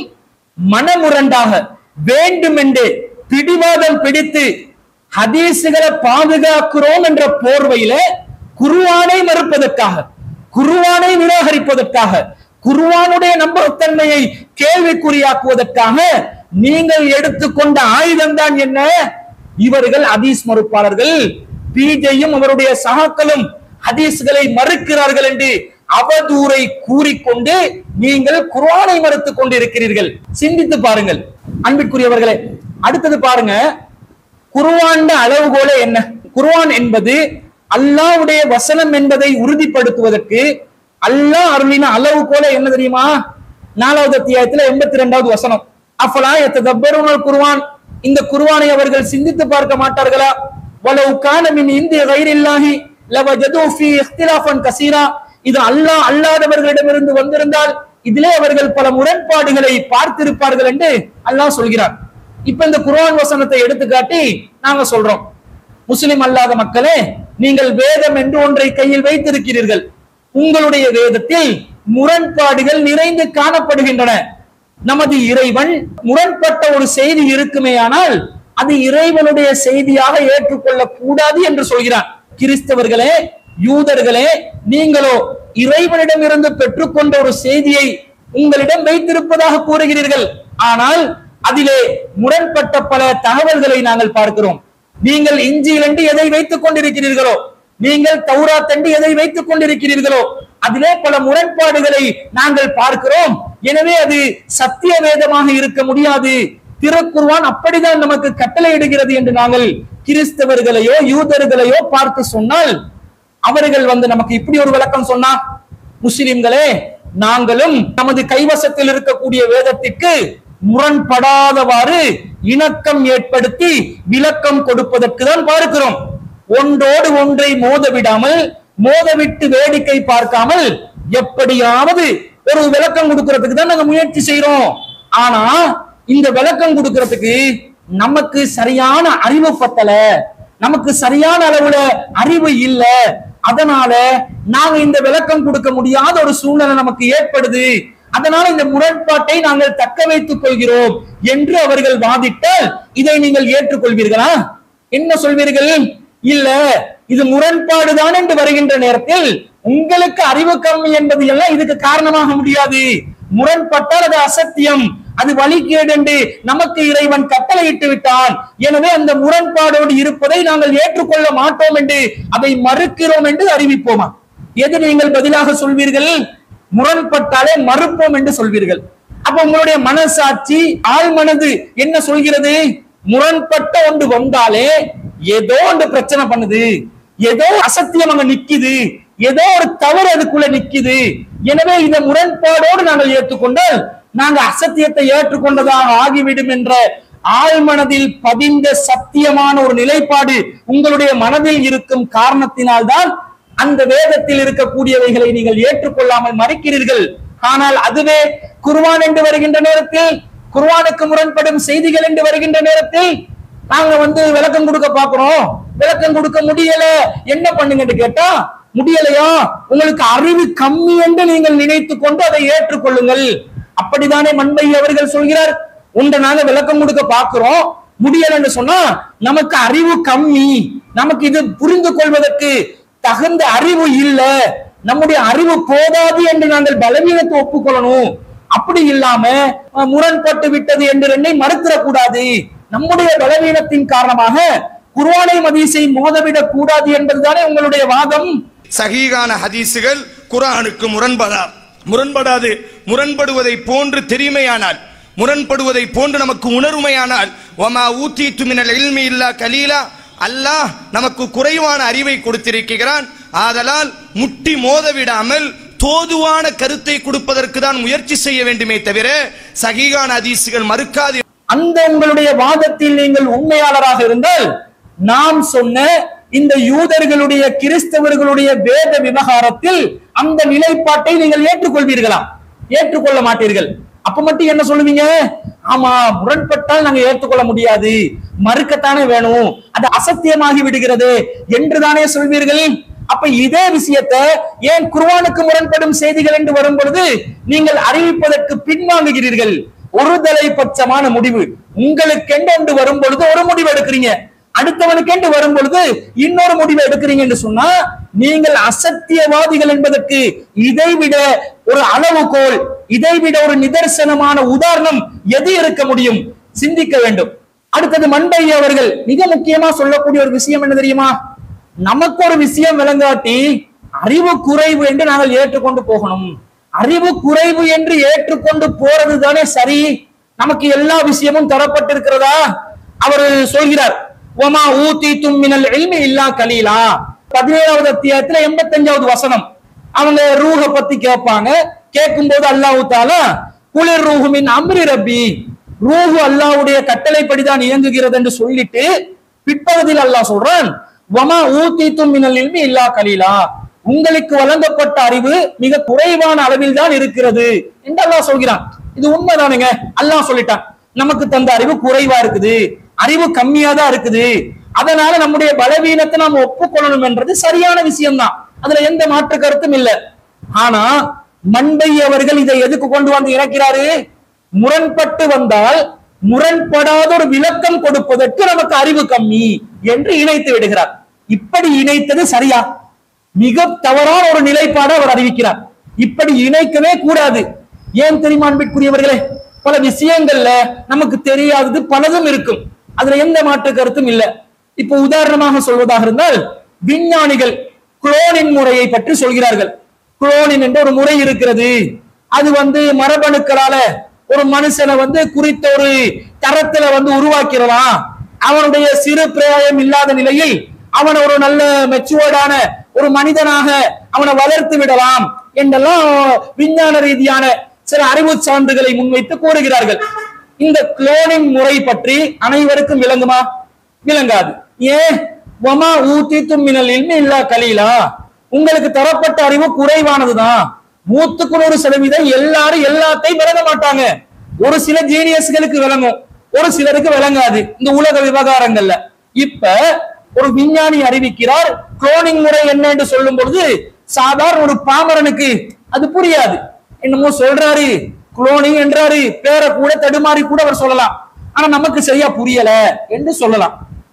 மனமுரண்டாக வேண்டுமென்றே பிடிவாதம் பிடித்து ஹதீசுகளை பாதுகாக்கிறோம் என்ற போர்வையில குருவானை மறுப்பதற்காக குருவானை நிராகரிப்பதற்காக குருவானுடைய நம்பகத்தன்மையை கேள்விக்குறியாக்குவதற்காக நீங்கள் எடுத்துக்கொண்ட ஆயுதம் தான் என்ன இவர்கள் ஹதீஸ் மறுப்பாளர்கள் பிஜையும் அவருடைய சகாக்களும் ஹதீஸ்களை மறுக்கிறார்கள் என்று அவதூறை கூறிக்கொண்டு நீங்கள் குர்ஆனை மறுத்துக் கொண்டு இருக்கிறீர்கள் சிந்தித்து பாருங்கள் அன்பிற்குரியவர்களே அடுத்தது பாருங்க குர்ஆன் அளவுகோலே என்ன குர்ஆன் என்பது அல்லாஹ்வுடைய வசனம் என்பதை உறுதிப்படுத்துவதற்கு அல்லாஹ் அருளின அளவுகோல என்ன தெரியுமா நாலாவது அத்தியாயத்துல எண்பத்தி ரெண்டாவது வசனம் அஃபலா எத்ததப்பருணல் குர்ஆன் இந்த குர்ஆனை அவர்கள் சிந்தித்து பார்க்க மாட்டார்களா வலவு கான மின் இந்திய கைரில்லாஹி லவஜது ஃபீ இஃப்திலாஃபன் கசீரா இது அல்லாஹ் அல்லாதவர்களிடமிருந்து வந்திருந்தால் இதிலே அவர்கள் பல முரண்பாடுகளை பார்த்திருப்பார்கள் என்று அல்லாஹ் சொல்கிறார் இப்ப இந்த குர்ஆன் வசனத்தை எடுத்துக்காட்டி நாங்க சொல்றோம் முஸ்லிம் அல்லாத மக்களே நீங்கள் வேதம் என்று ஒன்றை கையில் வைத்திருக்கிறீர்கள் உங்களுடைய வேதத்தில் முரண்பாடுகள் நிறைந்து காணப்படுகின்றன நமது இறைவன் முரண்பட்ட ஒரு செய்தி இருக்குமேயானால் அது இறைவனுடைய செய்தியாக ஏற்றுக்கொள்ளக் கூடாது என்று சொல்கிறான் கிறிஸ்தவர்களே யூதர்களே நீங்களோ இறைவனிடமிருந்து பெற்றுக்கொண்ட ஒரு செய்தியை உங்களிடம் வைத்திருப்பதாக கூறுகிறீர்கள் ஆனால் அதிலே முரண்பட்ட பல தகவல்களை நாங்கள் பார்க்கிறோம் நீங்கள் இஞ்சியில் என்று எதை வைத்துக் கொண்டிருக்கிறீர்களோ நீங்கள் தௌராத் என்று எதை வைத்துக் கொண்டிருக்கிறீர்களோ அதிலே பல முரண்பாடுகளை நாங்கள் பார்க்கிறோம் எனவே அது சத்திய வேதமாக இருக்க முடியாது திருக்குர்ஆன் அப்படிதான் நமக்கு கட்டளையிடுகிறது என்று நாங்கள் கிறிஸ்தவர்களையோ யூதர்களையோ பார்த்து சொன்னால் அவர்கள் வந்து நமக்கு இப்படி ஒரு விளக்கம் சொன்னா முஸ்லிம்களே நாங்களும் நமது கைவசத்தில் இருக்கக்கூடிய வேதத்திற்கு முரண்படாதவாறு இணக்கம் ஏற்படுத்தி விளக்கம் கொடுப்பதற்கு தான் பார்க்கிறோம் ஒன்றோடு ஒன்றை மோத விடாமல் மோதவிட்டு வேடிக்கை பார்க்காமல் எப்படியாவது ஒரு விளக்கம் கொடுக்கறதுக்கு தான் நாங்க முயற்சி செய்யறோம் ஆனா இந்த விளக்கம் கொடுக்கறதுக்கு நமக்கு சரியான அறிவு பத்தல நமக்கு சரியான அளவுல அறிவு இல்ல அதனால நாங்க இந்த விளக்கம் கொடுக்க முடியாத ஒரு சூழ்நிலை நமக்கு ஏற்படுது அதனால இந்த முரண்பாட்டை நாங்கள் தக்க வைத்துக் கொள்கிறோம் என்று அவர்கள் வாதிட்டால் இதை நீங்கள் ஏற்றுக்கொள்வீர்களா என்ன சொல்வீர்கள் இல்ல இது முரண்பாடுதான் என்று வருகின்ற நேரத்தில் உங்களுக்கு அறிவு கம்மி என்பது எல்லாம் இதுக்கு காரணமாக முடியாது முரண்பட்டால் அது அசத்தியம் அது வழிகேடு என்று நமக்கு இறைவன் கட்டளையிட்டு விட்டான் எனவே அந்த முரண்பாடோடு இருப்பதை நாங்கள் ஏற்றுக்கொள்ள மாட்டோம் என்று அதை மறுக்கிறோம் என்று அறிவிப்போமா எது நீங்கள் பதிலாக சொல்வீர்கள் முரண்பட்டாலே மறுப்போம் என்று சொல்வீர்கள் அப்ப உங்களுடைய மனசாட்சி ஆள் மனது என்ன சொல்கிறது முரண்பட்ட ஒன்று வந்தாலே ஏதோ ஒன்று பிரச்சனை பண்ணுது ஏதோ அசத்தியம் அங்க நிக்குது ஏதோ ஒரு தவறு அதுக்குள்ள நிக்குது எனவே இந்த முரண்பாடோடு நாங்கள் ஏற்றுக்கொண்டால் நாங்க அசத்தியத்தை ஏற்றுக்கொண்டதாக ஆகிவிடும் என்ற ஆழ்மனதில் பதிந்த சத்தியமான ஒரு நிலைப்பாடு உங்களுடைய மனதில் இருக்கும் காரணத்தினால்தான் அந்த வேதத்தில் இருக்கக்கூடியவைகளை நீங்கள் ஏற்றுக்கொள்ளாமல் மறைக்கிறீர்கள் ஆனால் அதுவே குர்ஆன் என்று வருகின்ற நேரத்தில் குர்ஆனுக்கு முரண்படும் செய்திகள் என்று வருகின்ற நேரத்தில் நாங்க வந்து விளக்கம் கொடுக்க பாக்குறோம் விளக்கம் கொடுக்க முடியல என்ன பண்ணுங்கன்னு கேட்டா முடியலையா உங்களுக்கு அறிவு கம்மி என்று நீங்கள் நினைத்துக் கொண்டு அதை ஏற்றுக்கொள்ளுங்கள் அப்படித்தானே மண்பை அவர்கள் சொல்கிறார் உண்டை நாங்க விளக்கம் கொடுக்க பாக்குறோம் முடியலன்னு சொன்னா நமக்கு அறிவு கம்மி நமக்கு இது புரிந்து கொள்வதற்கு தகுந்த அறிவு இல்ல நம்முடைய அறிவு போதாது என்று நாங்கள் பலவீனத்தை ஒப்புக்கொள்ளணும் அப்படி இல்லாம அஹ், முரண்பட்டு விட்டது என்று என்னை மறுத்திடக் கூடாது நம்முடைய பலவீனத்தின் காரணமாக குர்ஆனை மதீஸை மோதவிடக் கூடாது என்பதுதானே உங்களுடைய வாதம் சஹீகான ஹதீஸுகள் குர்ஆனுக்கு முரண்படா முரண்படாது முரண்படுவதை போன்று தெரியுமையானால் முரண்படுவதை போன்று நமக்கு உணர்மையானால் ஒமா ஊத்தீத்து மினல் இல்மி இல்லா கலீலா அல்லாஹ் நமக்கு குறைவான அறிவை கொடுத்திருக்கிறான் ஆதலால் முட்டி மோத விடாமல் தோதுவான கருத்தை கொடுப்பதற்கு தான் முயற்சி செய்ய வேண்டுமே தவிர சஹீகான ஹதீஸுகள் மறுக்காது அந்த உங்களுடைய வாதத்தில் நீங்கள் உண்மையாளராக இருந்தால் நாம் சொன்ன இந்த யூதர்களுடைய கிறிஸ்தவர்களுடைய வேத விவகாரத்தில் அந்த நிலைப்பாட்டை நீங்கள் ஏற்றுக்கொள்வீர்களா ஏற்றுக்கொள்ள மாட்டீர்கள் அப்ப மட்டும் என்ன சொல்லுவீங்க ஆமா முரண்பட்டால் நாங்க ஏற்றுக்கொள்ள முடியாது மறுக்கத்தானே வேணும் அது அசத்தியமாகி விடுகிறது என்றுதானே சொல்வீர்கள் அப்ப இதே விஷயத்தை ஏன் குர்ஆனுக்கு முரண்படும் செய்திகள் என்று வரும் பொழுது நீங்கள் அறிவிப்பதற்கு பின்வாங்குகிறீர்கள் ஒரு தலைபட்சமான முடிவு உங்களுக்கென்று ஒன்று வரும் பொழுது ஒரு முடிவு எடுக்கிறீங்க அடுத்தவனுக்கென்று வரும் பொழுது இன்னொரு முடிவு எடுக்கிறீங்க என்று சொன்னா நீங்கள் அசத்தியவாதிகள் என்பதற்கு இதைவிட ஒரு அளவுகோல் இதைவிட ஒரு நிதர்சனமான உதாரணம் எது இருக்க முடியும் சிந்திக்க வேண்டும் அடுத்தது மண்டை அவர்கள் மிக முக்கியமா சொல்லக்கூடிய ஒரு விஷயம் என்ன தெரியுமா நமக்கு ஒரு விஷயம் விளங்காட்டி அறிவு குறைவு என்று நாங்கள் ஏற்றுக்கொண்டு போகணும் அறிவு குறைவு என்று ஏற்றுக்கொண்டு போறது தானே சரி நமக்கு எல்லா விஷயமும் தரப்பட்டிருக்கிறதா அவர் சொல்கிறார் ஒமா ஊத்தி தும்மினல் இல்மி இல்லா கலீலா பதினேழாவது அத்தியாயத்துல எண்பத்தஞ்சாவது வசனம் அவங்க ரூஹ பத்தி கேட்பாங்க கேட்கும்போது அல்லாஹ் தாலா குளிர் ரூஹுமின் அம்ரி ரப்பி ரூஹு அல்லாஹ்வுடைய கட்டளைப்படிதான் இயங்குகிறது என்று சொல்லிட்டு பிற்பகுதியில் அல்லாஹ் சொல்றான் வமா ஊத்தித்தும் மினல் இல்மி இல்லா கலீலா உங்களுக்கு வழங்கப்பட்ட அறிவு மிக குறைவான அளவில் தான் இருக்கிறது என்று அல்லாஹ் சொல்கிறான் இது உண்மைதானுங்க அல்லாஹ் சொல்லிட்டான் நமக்கு தந்த அறிவு குறைவா இருக்குது அறிவு கம்மியா தான் இருக்குது அதனால நம்முடைய பலவீனத்தை நாம் ஒப்புக்கொள்ளணும் என்றது சரியான விஷயம்தான் அதுல எந்த மாற்று கருத்தும் இல்ல ஆனா மண்டை அவர்கள் இதை எதுக்கு கொண்டு வந்து இணைக்கிறாரு முரண்பட்டு வந்தால் முரண்படாத ஒரு விளக்கம் கொடுப்பதற்கு நமக்கு அறிவு கம்மி என்று இணைத்து விடுகிறார் இப்படி இணைத்தது சரியா மிக தவறான ஒரு நிலைப்பாடு அவர் அறிவிக்கிறார் இப்படி இணைக்கவே கூடாது ஏன் தெரியுமா அன்பிற்குரியவர்களே பல விஷயங்கள்ல நமக்கு தெரியாதது பலதும் இருக்கும் அதுல எந்த மாற்று கருத்தும் இல்ல இப்போ உதாரணமாக சொல்வதாக இருந்தால் விஞ்ஞானிகள் குளோனின் முறையை பற்றி சொல்கிறார்கள் குளோனின் என்ற ஒரு முறை இருக்கிறது அது வந்து மரபணுக்களால ஒரு மனுஷனை வந்து குறித்த ஒரு தரத்துல வந்து உருவாக்கிறலாம் அவனுடைய சிறு பிராயம் இல்லாத நிலையில் அவனை ஒரு நல்ல மெச்சுவர்டான ஒரு மனிதனாக அவனை வளர்த்து விடலாம் என்றெல்லாம் விஞ்ஞான ரீதியான சில அறிவு சான்றுகளை முன்வைத்து கூறுகிறார்கள் இந்த குளோனிங் முறை பற்றி அனைவருக்கும் விளங்குமா விளங்காது ஏன் வமா ஊத்தித்தும் மினல் இல்மி இல்லா கலீலா உங்களுக்கு தரப்பட்ட அறிவு குறைவானதுதான் நூத்துக்கு நூறு சதவீதம் எல்லாரும் எல்லாத்தையும் விளங்க மாட்டாங்க ஒரு சில ஜீனியஸ்களுக்கு விளங்கும் ஒரு சிலருக்கு விளங்காது இந்த உலக விவகாரங்கள்ல இப்ப ஒரு விஞ்ஞானி அறிவிக்கிறார் குளோனிங் முறை என்ன என்று சொல்லும் பொழுது சாதாரண ஒரு பாமரனுக்கு அது புரியாது என்னமோ சொல்றாரு குளோனிங் என்றாரு பேரை கூட தடுமாறி கூட அவர் சொல்லலாம் ஆனா நமக்கு சரியா புரியல என்று சொல்லலாம்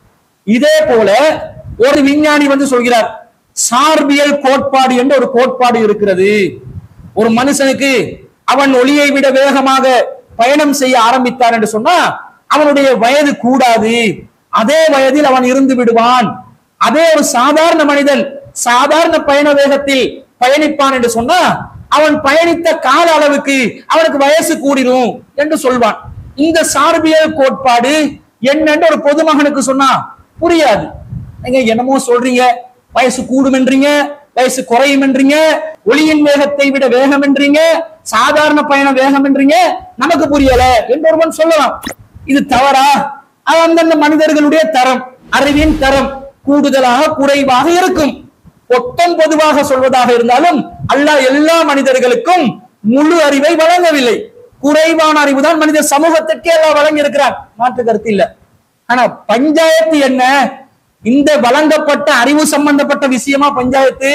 இதே போல ஒரு விஞ்ஞானி வந்து சொல்கிறார் சார்பியல் கோட்பாடு என்று ஒரு கோட்பாடு இருக்கிறது ஒரு மனுஷனுக்கு அவன் ஒளியை விட வேகமாக பயணம் செய்ய ஆரம்பித்தான் என்று சொன்னா அவனுடைய வயது கூடாது அதே வயதில் அவன் இருந்து விடுவான் அதே ஒரு சாதாரண மனிதன் சாதாரண பயண வேகத்தில் பயணிப்பான் என்று சொன்னா அவன் பயணித்த கால அளவுக்கு அவனுக்கு வயசு கூடிரும் என்று சொல்வான் இந்த சார்பியல் கோட்பாடு என்னன்னு ஒரு பொதுமகனுக்கு சொன்னா புரியாது நீங்க என்னமோ சொல்றீங்க வயசு கூடும் என்றீங்க வயசு குறையும் என்றீங்க ஒளியின் வேகத்தை விட வேகம் என்றீங்க சாதாரண பயண வேகம் என்றீங்க நமக்கு புரியல என்று ஒருவன் சொல்லலாம் இது தவறா அது அந்தந்த மனிதர்களுடைய தரம் அறிவின் தரம் கூடுதலாக குறைவாக இருக்கும் ஒட்டம் பொதுவாக சொல்வதாக இருந்தாலும் அல்லாஹ் எல்லா மனிதர்களுக்கும் முழு அறிவை வழங்கவில்லை குறைவான அறிவுதான் மனித சமூகத்திற்கே எல்லாம் வழங்கி இருக்கிறார் மாற்று கருத்து இல்ல ஆனா பஞ்சாயத்து என்ன இந்த வழங்கப்பட்ட அறிவு சம்பந்தப்பட்ட விஷயமா பஞ்சாயத்து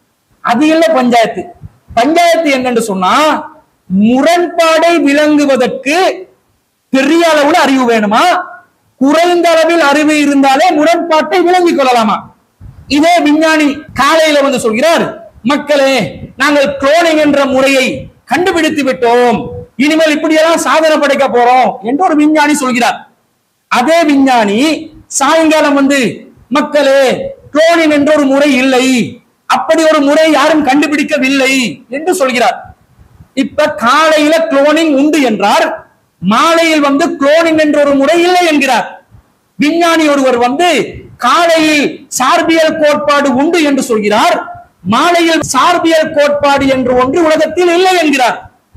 அது இல்ல பஞ்சாயத்து பஞ்சாயத்து என்னன்னு சொன்னா முரண்பாடை விளங்குவதற்கு பெரிய அளவுல அறிவு வேணுமா குறைந்த அளவில் அறிவு இருந்தாலே முரண்பாட்டை விளங்கிக் கொள்ளலாமா இதே விஞ்ஞானி காலையில வந்து சொல்கிறார் மக்களே நாங்கள் குளோனிங் என்ற முறையை கண்டுபிடித்து விட்டோம் இனிமேல் இப்படியெல்லாம் சாதனை படைக்க போறோம் என்று ஒரு விஞ்ஞானி சொல்கிறார் அதே விஞ்ஞானி சாயங்காலம் வந்து மக்களே குளோனின் என்ற ஒரு முறை இல்லை அப்படி ஒரு முறை யாரும் கண்டுபிடிக்கவில்லை என்று சொல்கிறார் இப்ப காலையில குளோனிங் உண்டு என்றார் மாலையில் வந்து குளோனிங் என்ற ஒரு முறை இல்லை என்கிறார் விஞ்ஞானி ஒருவர் வந்து காலையில் சார்பியல் கோட்பாடு உண்டு என்று சொல்கிறார் மாலையில் சார்பியல் கோட்பாடு என்று ஒன்று உலகத்தில் இல்லை என்கிறார்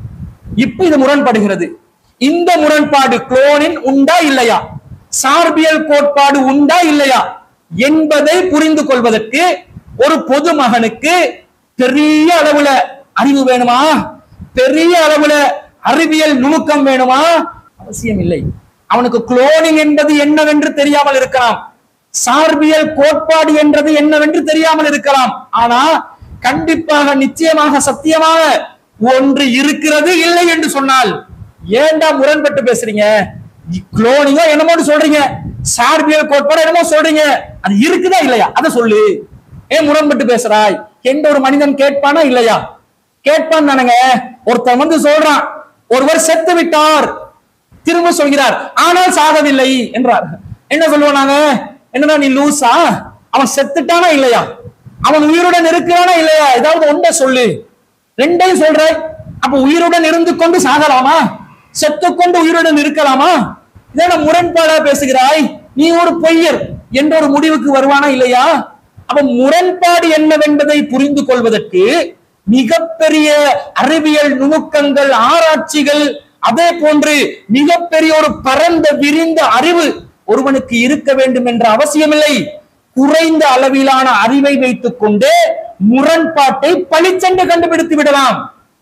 இப்ப இது முரண்படுகிறது இந்த முரண்பாடு குளோனின் உண்டா இல்லையா சார்பியல் கோட்பாடு உண்டா இல்லையா என்பதை புரிந்து கொள்வதற்கு ஒரு பொதுமகனுக்கு பெரிய அளவுல அறிவு வேணுமா பெரிய அளவுல அறிவியல் நுணுக்கம் வேணுமா அவசியம் இல்லை அவனுக்கு குளோனிங் என்பது என்னவென்று தெரியாமல் இருக்கலாம் சார்பியல் கோட்பாடு என்றது என்னவென்று தெரியாமல் இருக்கலாம் ஆனா கண்டிப்பாக நிச்சயமாக சத்தியமாக ஒன்று இருக்கிறது இல்லை என்று சொன்னால் ஏன்டா முரண்பட்டு பேசுறீங்க குளோனிங்கோ என்னமோ சொல்றீங்க சார்பியல் கோட்பாடு என்னமோ சொல்றீங்க அது இருக்குதா இல்லையா அதை சொல்லு ஏன் முரண்பட்டு பேசுறாய் எந்த ஒரு மனிதன் கேட்பானா இல்லையா கேட்பான் தானுங்க ஒருத்தன் வந்து சொல்றான் ஒருவர் செத்து விட்டார் திரும்ப சொல்கிறார் ஆனால் சாகவில்லை என்றார் என்ன சொல்லுவோம் நாங்க என்னடா நீ லூசா அவன் செத்துட்டானா இல்லையா அவன் உயிருடன் இருக்கிறானா இல்லையா ஏதாவது ஒன்றை சொல்லு ரெண்டையும் சொல்ற அப்ப உயிருடன் இருந்து கொண்டு சாகலாமா செத்து கொண்டு உயிருடன் இருக்கலாமா இதான முரண்பாடா பேசுகிறாய் நீ ஒரு பொய்யர் என்ற ஒரு முடிவுக்கு வருவானா இல்லையா அப்ப முரண்பாடு என்னவென்பதை புரிந்து கொள்வதற்கு மிகப்பெரிய அறிவியல் நுணுக்கங்கள் ஆராய்ச்சிகள் அதே போன்று மிகப்பெரிய ஒரு பரந்த விரிந்த அறிவு ஒருவனுக்கு இருக்க வேண்டும் என்ற அவசியமில்லை குறைந்த அளவிலான அறிவை வைத்துக் கொண்டு முரண்பாட்டை பளிச்சென்று கண்டுபிடித்து விடலாம்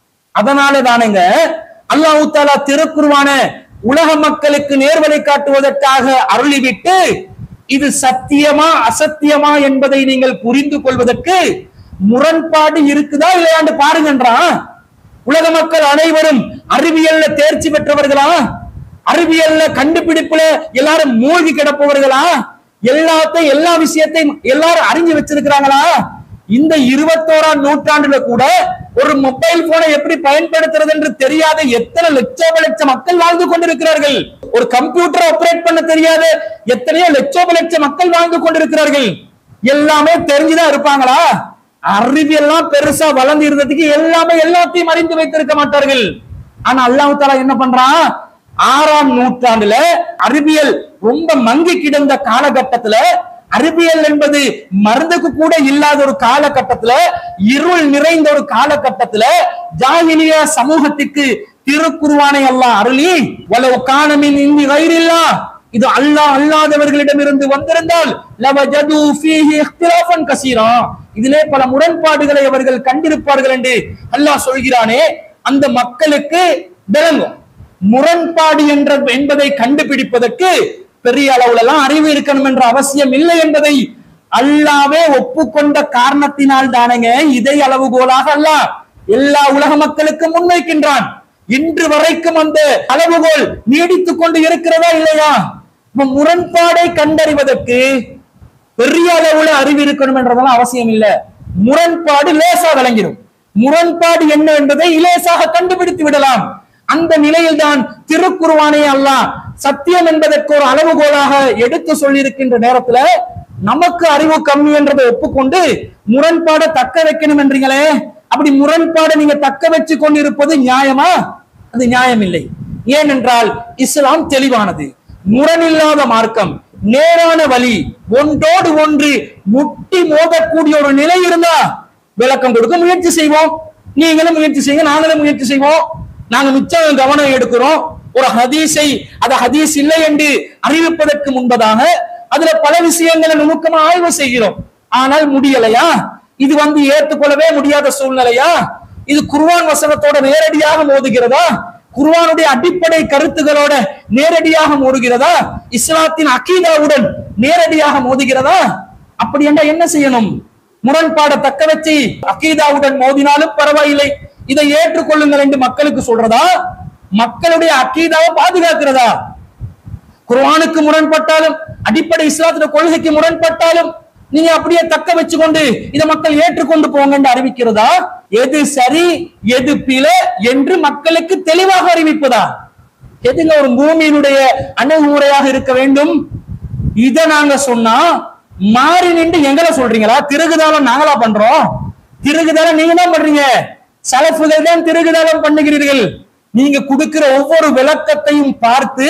அதனால தானுங்க அல்லாஹு தாலா திருக்குருவான உலக மக்களுக்கு நேர்வழி காட்டுவதற்காக அருளிவிட்டு இது சத்தியமா அசத்தியமா என்பதை நீங்கள் புரிந்து கொள்வதற்கு முரண்பாடு இருக்குதா இல்லையான்னு பாருங்கன்றான் உலக மக்கள் அனைவரும் அறிவியல்ல தேர்ச்சி பெற்றவர்களா அறிவியல்ல கண்டுபிடிப்புல எல்லாரும் மூழ்கி கிடப்பவர்களா எல்லாத்தையும் எல்லா விஷயத்தையும் எல்லாரும் அறிஞ்சு வச்சிருக்கிறாங்களா இந்த இருபத்தோராம் நூற்றாண்டுல கூட ஒரு மொபைல் போனை எப்படி பயன்படுத்துறது என்று தெரியாத எத்தனை லட்சோப லட்சம் மக்கள் வாழ்ந்து கொண்டிருக்கிறார்கள் ஒரு கம்ப்யூட்டர் ஆபரேட் பண்ண தெரியாத எத்தனையோ லட்சோப லட்சம் மக்கள் வாழ்ந்து கொண்டிருக்கிறார்கள் எல்லாமே தெரிஞ்சுதான் இருப்பாங்களா அறிவியல்லாம் பெருசா வளர்ந்து இருந்ததுக்கு எல்லாமே எல்லாத்தையும் அறிந்து வைத்திருக்க மாட்டார்கள் ஆனா அல்லாஹ் தாலா என்ன பண்றான் ஆறாம் நூற்றாண்டுல அறிவியல் ரொம்ப மங்கி கிடந்த காலகட்டத்துல அறிவியல் என்பது மருந்துக்கு கூட இல்லாத ஒரு காலகட்டத்துல இருள் நிறைந்த ஒரு காலகட்டத்துல ஜாகிலியா சமூகத்துக்கு திருக்குருவானை அல்லாஹ் அருளி வலவு காணமின் இந்தி வயிறில்லா இது அல்லாஹ் அல்லாதவர்களிடமிருந்து வந்திருந்தால் லவஜது ஃபீஹி இக்திலாஃபன் கசீரா இதிலே பல முரண்பாடுகளை அவர்கள் கண்டிருப்பார்கள் என்று அல்லாஹ் சொல்கிறானே அந்த மக்களுக்கு விளங்கும் முரண்பாடு என்ற என்பதை கண்டுபிடிப்பதற்கு பெரிய அளவுல எல்லாம் அறிவு இருக்கணும் என்ற அவசியம் இல்லை என்பதை அல்லாவே ஒப்புக்கொண்ட காரணத்தினால் தானேங்க இதை அளவுகோலாக அல்லாஹ் எல்லா உலக மக்களுக்கும் முன்வைக்கின்றான் இன்று வரைக்கும் அந்த அளவுகோல் நீடித்துக் கொண்டு இருக்கிறதா இல்லையா இப்ப முரண்பாடை கண்டறிவதற்கு பெரிய அளவுல அறிவு இருக்கணும் என்றதெல்லாம் அவசியம் இல்ல முரண்பாடு லேசா விளங்கிடும் முரண்பாடு என்ன என்பதை இலேசாக கண்டுபிடித்து விடலாம் அந்த நிலையில் தான் திருக்குருவானே அல்லாஹ் சத்தியம் என்பதற்கு ஒரு அளவுகோலாக எடுத்து சொல்லியிருக்கின்ற நேரத்துல நமக்கு அறிவு கம்மி என்றதை ஒப்புக்கொண்டு முரண்பாடை தக்க வைக்கணும் என்றீங்களே அப்படி முரண்பாடை நீங்க தக்க வச்சு கொண்டு இருப்பது நியாயமா அது நியாயம் இல்லை ஏனென்றால் இஸ்லாம் தெளிவானது முரணில்லாத மார்க்கம் நேரான வழி ஒன்றோடு ஒன்று முட்டி மோதக்கூடிய ஒரு நிலை இருந்தா விளக்கம் கொடுக்க முயற்சி செய்வோம் நீங்களும் முயற்சி செய்யுங்க நாங்களும் முயற்சி செய்வோம் நாங்க மிச்சம் கவனம் எடுக்கிறோம் ஒரு ஹதீஸை அது ஹதீஸ் இல்லை என்று அறிவிப்பதற்கு முன்பதாக அதுல பல விஷயங்களை நுணுக்கமா ஆய்வு செய்கிறோம் ஆனால் முடியலையா இது வந்து ஏற்றுக்கொள்ளவே முடியாத சூழ்நிலையா இது குர்ஆன் வசனத்தோட நேரடியாக மோதுகிறதா குர்ஆனுடைய அடிப்படை கருத்துகளோட நேரடியாக மோதுகிறதா இஸ்லாத்தின் அகீதாவுடன் நேரடியாக மோதுகிறதா அப்படி என்றால் என்ன செய்யணும் முரண்பாட தக்க வச்சு அகீதாவுடன் மோதினாலும் பரவாயில்லை இதை ஏற்றுக்கொள்ளுங்கள் என்று மக்களுக்கு சொல்றதா மக்களுடைய அக்கீதாவை பாதுகாக்கிறதா குர்ஆனுக்கு முரண்பட்டாலும் அடிப்படை இஸ்லாத்தின கொள்கைக்கு முரண்பட்டாலும் நீங்க அப்படியே தக்க வச்சுக்கொண்டு இதை மக்கள் ஏற்றுக்கொண்டு போங்க என்று அறிவிக்கிறதா எது சரி எது பிழை என்று மக்களுக்கு தெளிவாக அறிவிப்பதா எதுங்க ஒரு பூமியினுடைய அணுகுமுறையாக இருக்க வேண்டும் இதை நாங்க சொன்னா மாறி நின்று எங்களை சொல்றீங்களா திருகுதாலம் நாங்களா பண்றோம் திருகுதாலம் நீங்க தான் பண்றீங்க சலஃபுகள் தான் திருகுதாலம் பண்ணுகிறீர்கள் நீங்க கொடுக்கிற ஒவ்வொரு விளக்கத்தையும் பார்த்து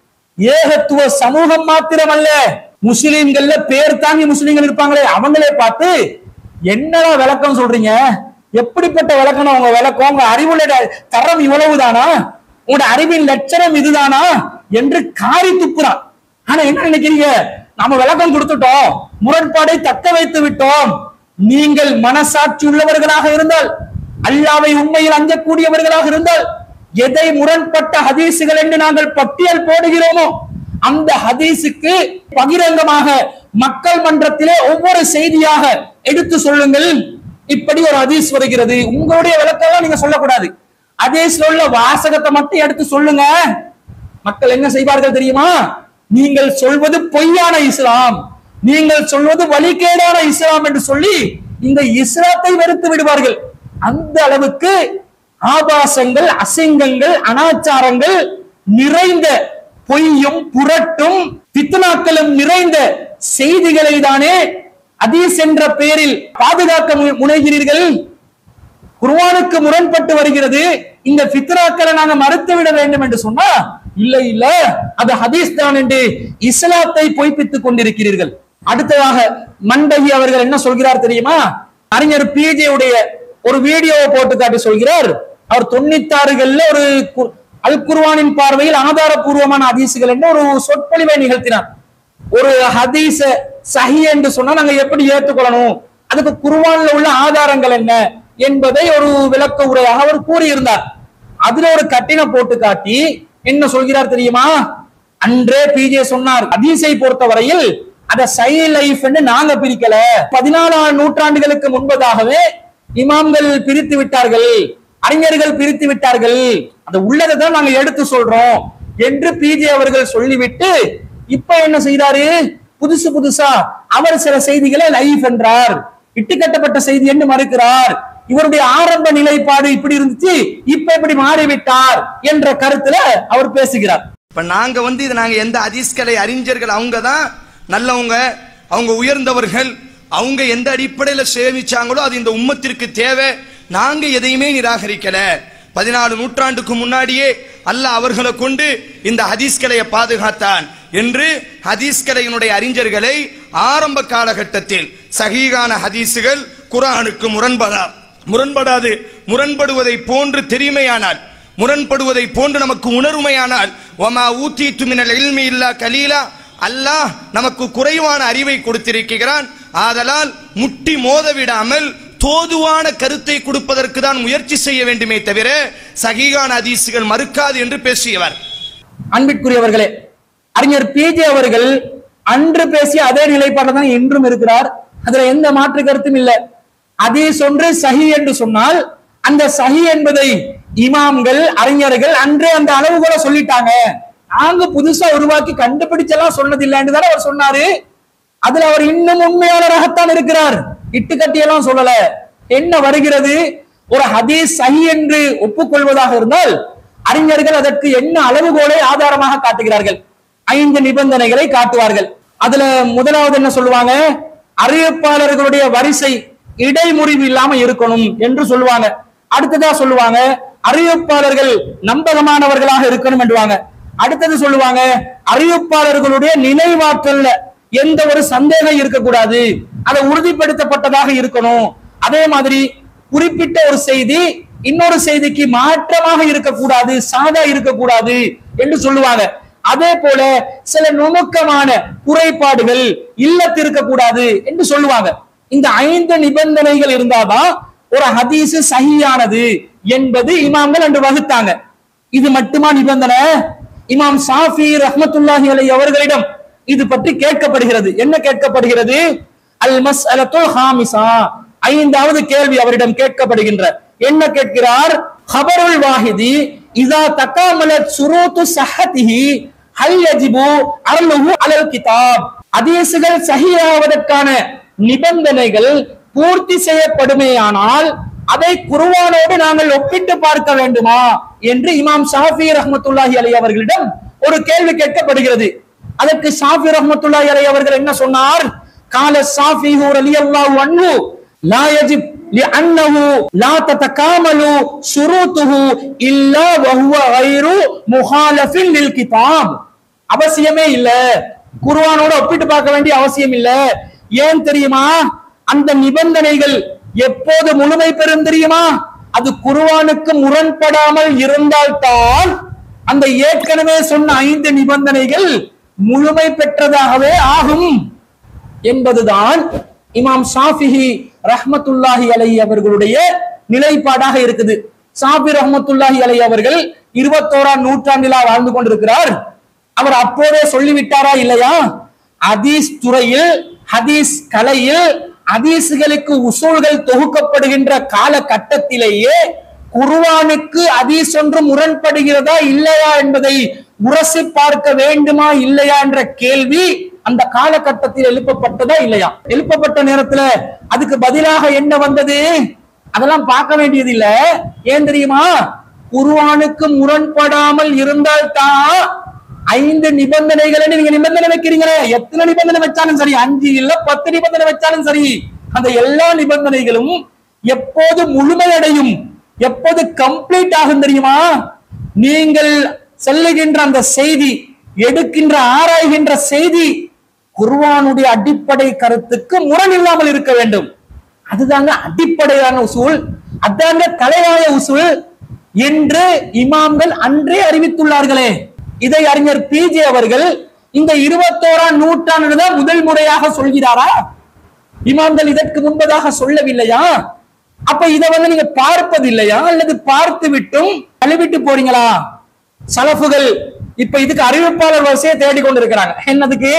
ஏகத்துவ சமூகம் மாத்திரமல்ல முஸ்லிம்கள்ல பேர் தாங்கி முஸ்லிம்கள் இருப்பாங்களே அவங்களே பார்த்து என்னடா விளக்கம் சொல்றீங்க எப்படிப்பட்ட விளக்கணும் உங்க விளக்கம் உங்க அறிவுடைய தரம் இவ்வளவுதானா உங்களோட அறிவின் லட்சணம் இதுதானா என்று காரி துப்புறான் ஆனா என்ன நினைக்கிறீங்க நாம விளக்கம் கொடுத்துட்டோம் முரண்பாடை தக்க வைத்து விட்டோம் நீங்கள் மனசாட்சி உள்ளவர்களாக இருந்தால் அல்லாவை உண்மையில் அஞ்சக்கூடியவர்களாக இருந்தால் எதை முரண்பட்ட ஹதீசுகள் என்று நாங்கள் பட்டியல் போடுகிறோமோ அந்த ஹதீஸுக்கு பகிரங்கமாக மக்கள் மன்றத்திலே ஒவ்வொரு செய்தியாக எடுத்து சொல்லுங்கள் இப்படி ஒரு ஹதீஸ் வருகிறது உங்களுடைய விளக்கம் நீங்க சொல்லக்கூடாது ஹதீஸ்ல உள்ள வாசகத்தை மட்டும் எடுத்து சொல்லுங்க மக்கள் என்ன செய்வார்கள் தெரியுமா நீங்கள் சொல்வது பொய்யான இஸ்லாம் நீங்கள் சொல்வது வழிகேடான இஸ்லாம் என்று சொல்லி இந்த இஸ்லாத்தை வெறுத்து விடுவார்கள் அந்த அளவுக்கு ஆபாசங்கள் அசிங்கங்கள் அனாச்சாரங்கள் நிறைந்த பொய்யும் புரட்டும் பித்னாக்களும் நிறைந்த செய்திகளை தானே அதீஸ் என்ற பெயரில் பாதுகாக்க மு- முனைகிறீர்கள் குர்ஆனுக்கு முரண்பட்டு வருகிறது இந்த ஃபித்ராக்களை நாங்க மறுத்து விட வேண்டும் என்று சொன்னா இல்ல இல்ல அது ஹதீஸ் தான் என்று இஸ்லாத்தை பொய்ப்பித்துக் கொண்டிருக்கிறீர்கள் அடுத்ததாக மண்டகி அவர்கள் என்ன சொல்கிறார் தெரியுமா அறிஞர் பிஜே உடைய ஒரு வீடியோவை போட்டு காட்டி சொல்கிறார் அவர் தொண்ணூத்தாறுகள்ல ஒரு கு- அல் குர்ஆனின் பார்வையில் ஆதாரபூர்வமான ஹதீசுகள் என்று ஒரு சொற்பொழிவை நிகழ்த்தினார் ஒரு ஹதீஸ சஹி என்று சொன்னா நாங்க எப்படி ஏற்றுக்கொள்ளணும் அதுக்கு குர்ஆன்ல உள்ள ஆதாரங்கள் என்ன என்பதை ஒரு விளக்க உரையாக அவர் கூறியிருந்தார் அதுல ஒரு கட்டின போட்டு காட்டி என்ன சொல்கிறார் தெரியுமா அன்றே பிஜே சொன்னார் ஹதீஸை பொறுத்தவரையில் அத சை லைஃப் நாங்க பிரிக்கல பதினாலாம் நூற்றாண்டுகளுக்கு முன்பதாகவே இமாம்கள் பிரித்து விட்டார்கள் அறிஞர்கள் பிரித்து விட்டார்கள் அந்த உள்ளதை தான் நாங்க எடுத்து சொல்றோம் என்று பிஜே அவர்கள் சொல்லிவிட்டு இப்ப என்ன செய்றாரு புதுசு புதுசா அவர் சில செய்திகளை லைஃப் என்றார் இட்டுக்கட்டப்பட்ட செய்தி என்று மறுக்கிறார் இவருடைய ஆரம்ப நிலைப்பாடு இப்படி இருந்துச்சு இப்ப இப்படி மாறிவிட்டார் என்ற கருத்துல அவர் பேசுகிறார் இப்ப நாங்க வந்து இது நாங்க எந்த ஹதீஸ்கலை அறிஞர்கள் அவங்க தான் நல்லவங்க அவங்க உயர்ந்தவர்கள் அவங்க எந்த அடிப்படையில சேமிச்சாங்களோ அது இந்த உம்மத்திற்கு தேவை நாங்க எதையுமே நிராகரிக்கல பதினாலு நூற்றாண்டுக்கு முன்னாடியே அல்லாஹ் அவர்களை கொண்டு இந்த ஹதீஸ்கலையை பாதுகாத்தான் என்று ஹதீஸ்கலையினுடைய அறிஞர்களை ஆரம்ப காலகட்டத்தில் சஹீகான ஹதீஸுகள் குரானுக்கு முரண்படா முரண்படாது முரண்படுவதை போன்று தெரியுமையானால் முரண்படுவதை போன்று நமக்கு உணர்மையானால் ஒமா ஊத்தி துமினல் இல்மி இல்லா கலீலா அல்லாஹ் நமக்கு குறைவான அறிவை கொடுத்திருக்கிறான் ஆதலால் முட்டி மோத விடாமல் தோதுவான கருத்தை கொடுப்பதற்கு தான் முயற்சி செய்ய வேண்டுமே தவிர சகிகான ஹதீஸுகள் மறுக்காது என்று பேசியவர் அன்பிற்குரியவர்களே அறிஞர் பிஜே அவர்கள் அன்று பேசிய அதே நிலைப்பாட்டில் தான் இன்றும் இருக்கிறார் அதுல எந்த மாற்று கருத்தும் இல்லை அதீஸ் ஒன்று சஹி என்று சொன்னால் அந்த சஹி என்பதை இமாம்கள் அறிஞர்கள் அன்றே அந்த அளவுகோல சொல்லிட்டாங்க நாங்க புதுசா உருவாக்கி கண்டுபிடிச்செல்லாம் சொன்னதில்லைன்னு தானே அவர் சொன்னாரு அதுல அவர் இன்னும் உண்மையாளராகத்தான் இருக்கிறார் இட்டு கட்டியெல்லாம் சொல்லல என்ன வருகிறது ஒரு ஹதீஸ் சஹி என்று ஒப்புக்கொள்வதாக இருந்தால் அறிஞர்கள் அதற்கு என்ன அளவுகோலை ஆதாரமாக காட்டுகிறார்கள் ஐந்து நிபந்தனைகளை காட்டுவார்கள் அதுல முதலாவது என்ன சொல்லுவாங்க அறிவிப்பாளர்களுடைய வரிசை இடைமுறிவு இல்லாம இருக்கணும் என்று சொல்லுவாங்க அடுத்ததா சொல்லுவாங்க அறிவிப்பாளர்கள் நம்பகமானவர்களாக இருக்கணும் என்றுவாங்க அடுத்தது சொல்லுவாங்க அறிவிப்பாளர்களுடைய நினைவாற்றல்ல எந்த ஒரு சந்தேகம் இருக்கக்கூடாது அதை உறுதிப்படுத்தப்பட்டதாக இருக்கணும் அதே மாதிரி குறிப்பிட்ட ஒரு செய்தி இன்னொரு செய்திக்கு மாற்றமாக இருக்கக்கூடாது சாதா இருக்கக்கூடாது என்று சொல்லுவாங்க அதே போல சில நுணுக்கமான குறைபாடுகள் இல்லத்திருக்க கூடாது என்று சொல்லுவாங்க இந்த ஐந்து நிபந்தனைகள் இருந்தாதான் ஒரு ஹதீஸ் சஹியானது என்பது இமாம்கள் அன்று வகுத்தாங்க இது மட்டுமா நிபந்தனை இமாம் சாஃபி ரஹ்மத்துல்லாஹி அலை அவர்களிடம் இது பற்றி கேட்கப்படுகிறது என்ன கேட்கப்படுகிறது அல் மஸ் ஹாமிசா ஐந்தாவது கேள்வி அவரிடம் கேட்கப்படுகின்ற என்ன கேட்கிறார் ஹபருல் வாஹிதி இதா தக்காமலத் சுரூத்து சஹதிஹி ஹல் யஜிபு அர்லுஹு அலல் கிதாப் ஹதீஸுகள் சஹியாவதற்கான நிபந்தனைகள் பூர்த்தி செய்யப்படுமேயானால் அதை குர்ஆனோடு நாங்கள் ஒப்பிட்டு பார்க்க வேண்டுமா என்று இமாம் ஷாஃபி ரஹ்மத்துல்லாஹி அலை அவர்களிடம் ஒரு கேள்வி கேட்கப்படுகிறது அதற்கு ஷாஃபி ரஹ்மத்துல்லாஹி அலை அவர்கள் என்ன சொன்னார் கால ஷாஃபி ரலியல்லாஹு அன்ஹு லா யஜிப் لأنه لا تتكامل شروطه إلا وهو غير مخالف للكتاب அவசியமே இல்ல குர்ஆனோட ஒப்பிட்டு பார்க்க வேண்டிய அவசியம் இல்ல ஏன் தெரியுமா அந்த நிபந்தனைகள் எப்போது முழுமை பெறும் தெரியுமா அது குர்ஆனுக்கு முரண்படாமல் இருந்தால்தான் அந்த ஏற்கனவே சொன்ன ஐந்து நிபந்தனைகள் முழுமை பெற்றதாகவே ஆகும் என்பதுதான் இமாம் ஷாஃபிஹி ரஹ்மத்துல்லாஹி அலை அவர்களுடைய நிலைப்பாடாக இருக்குது ஷாஃபி ரஹ்மத்துல்லாஹி அலை அவர்கள் இருபத்தோராம் நூற்றாண்டிலா வாழ்ந்து கொண்டிருக்கிறார் அவர் அப்போதே சொல்லிவிட்டாரா இல்லையா ஹதீஸ் துறையில் ஹதீஸ் கலையில் ஹதீஸ்களுக்கு உசூல்கள் தொகுக்கப்படுகின்ற காலகட்டத்திலேயே குர்ஆனுக்கு ஹதீஸ் ஒன்று முரண்படுகிறதா இல்லையா என்பதை உரசி பார்க்க வேண்டுமா இல்லையா என்ற கேள்வி அந்த காலகட்டத்தில் எழுப்பப்பட்டதா இல்லையா எழுப்பப்பட்ட நேரத்துல அதுக்கு பதிலாக என்ன வந்தது அதெல்லாம் பார்க்க வேண்டியது இல்ல ஏன் தெரியுமா குர்ஆனுக்கு முரண்படாமல் இருந்தால்தான் ஐந்து நிபந்தனைகளை நீங்க நிபந்தனை வைக்கிறீங்களே எத்தனை நிபந்தனை வச்சாலும் சரி அஞ்சு இல்ல பத்து நிபந்தனை வச்சாலும் சரி அந்த எல்லா நிபந்தனைகளும் எப்போது முழுமையடையும் எப்போது கம்ப்ளீட் ஆகும் தெரியுமா நீங்கள் செல்லுகின்ற அந்த செய்தி எடுக்கின்ற ஆராய்கின்ற செய்தி குர்ஆனுடைய அடிப்படை கருத்துக்கு முரண் இல்லாமல் இருக்க வேண்டும் அதுதாங்க அடிப்படையான உசூல் அதாங்க தலையாய உசூல் என்று இமாம்கள் அன்றே அறிவித்துள்ளார்களே இதை அறிஞர் பிஜே அவர்கள் இந்த இருபத்தோராம் நூற்றாண்டு தான் முதல் முறையாக சொல்கிறாரா இமாம்கள் இதற்கு முன்பதாக சொல்லவில்லையா அப்ப இதை வந்து நீங்க பார்ப்பது இல்லையா அல்லது பார்த்து விட்டும் தள்ளிவிட்டு போறீங்களா சலஃபுகள் இப்ப இதுக்கு அறிவிப்பாளர் வரிசையை தேடி கொண்டு இருக்கிறாங்க என்னதுக்கு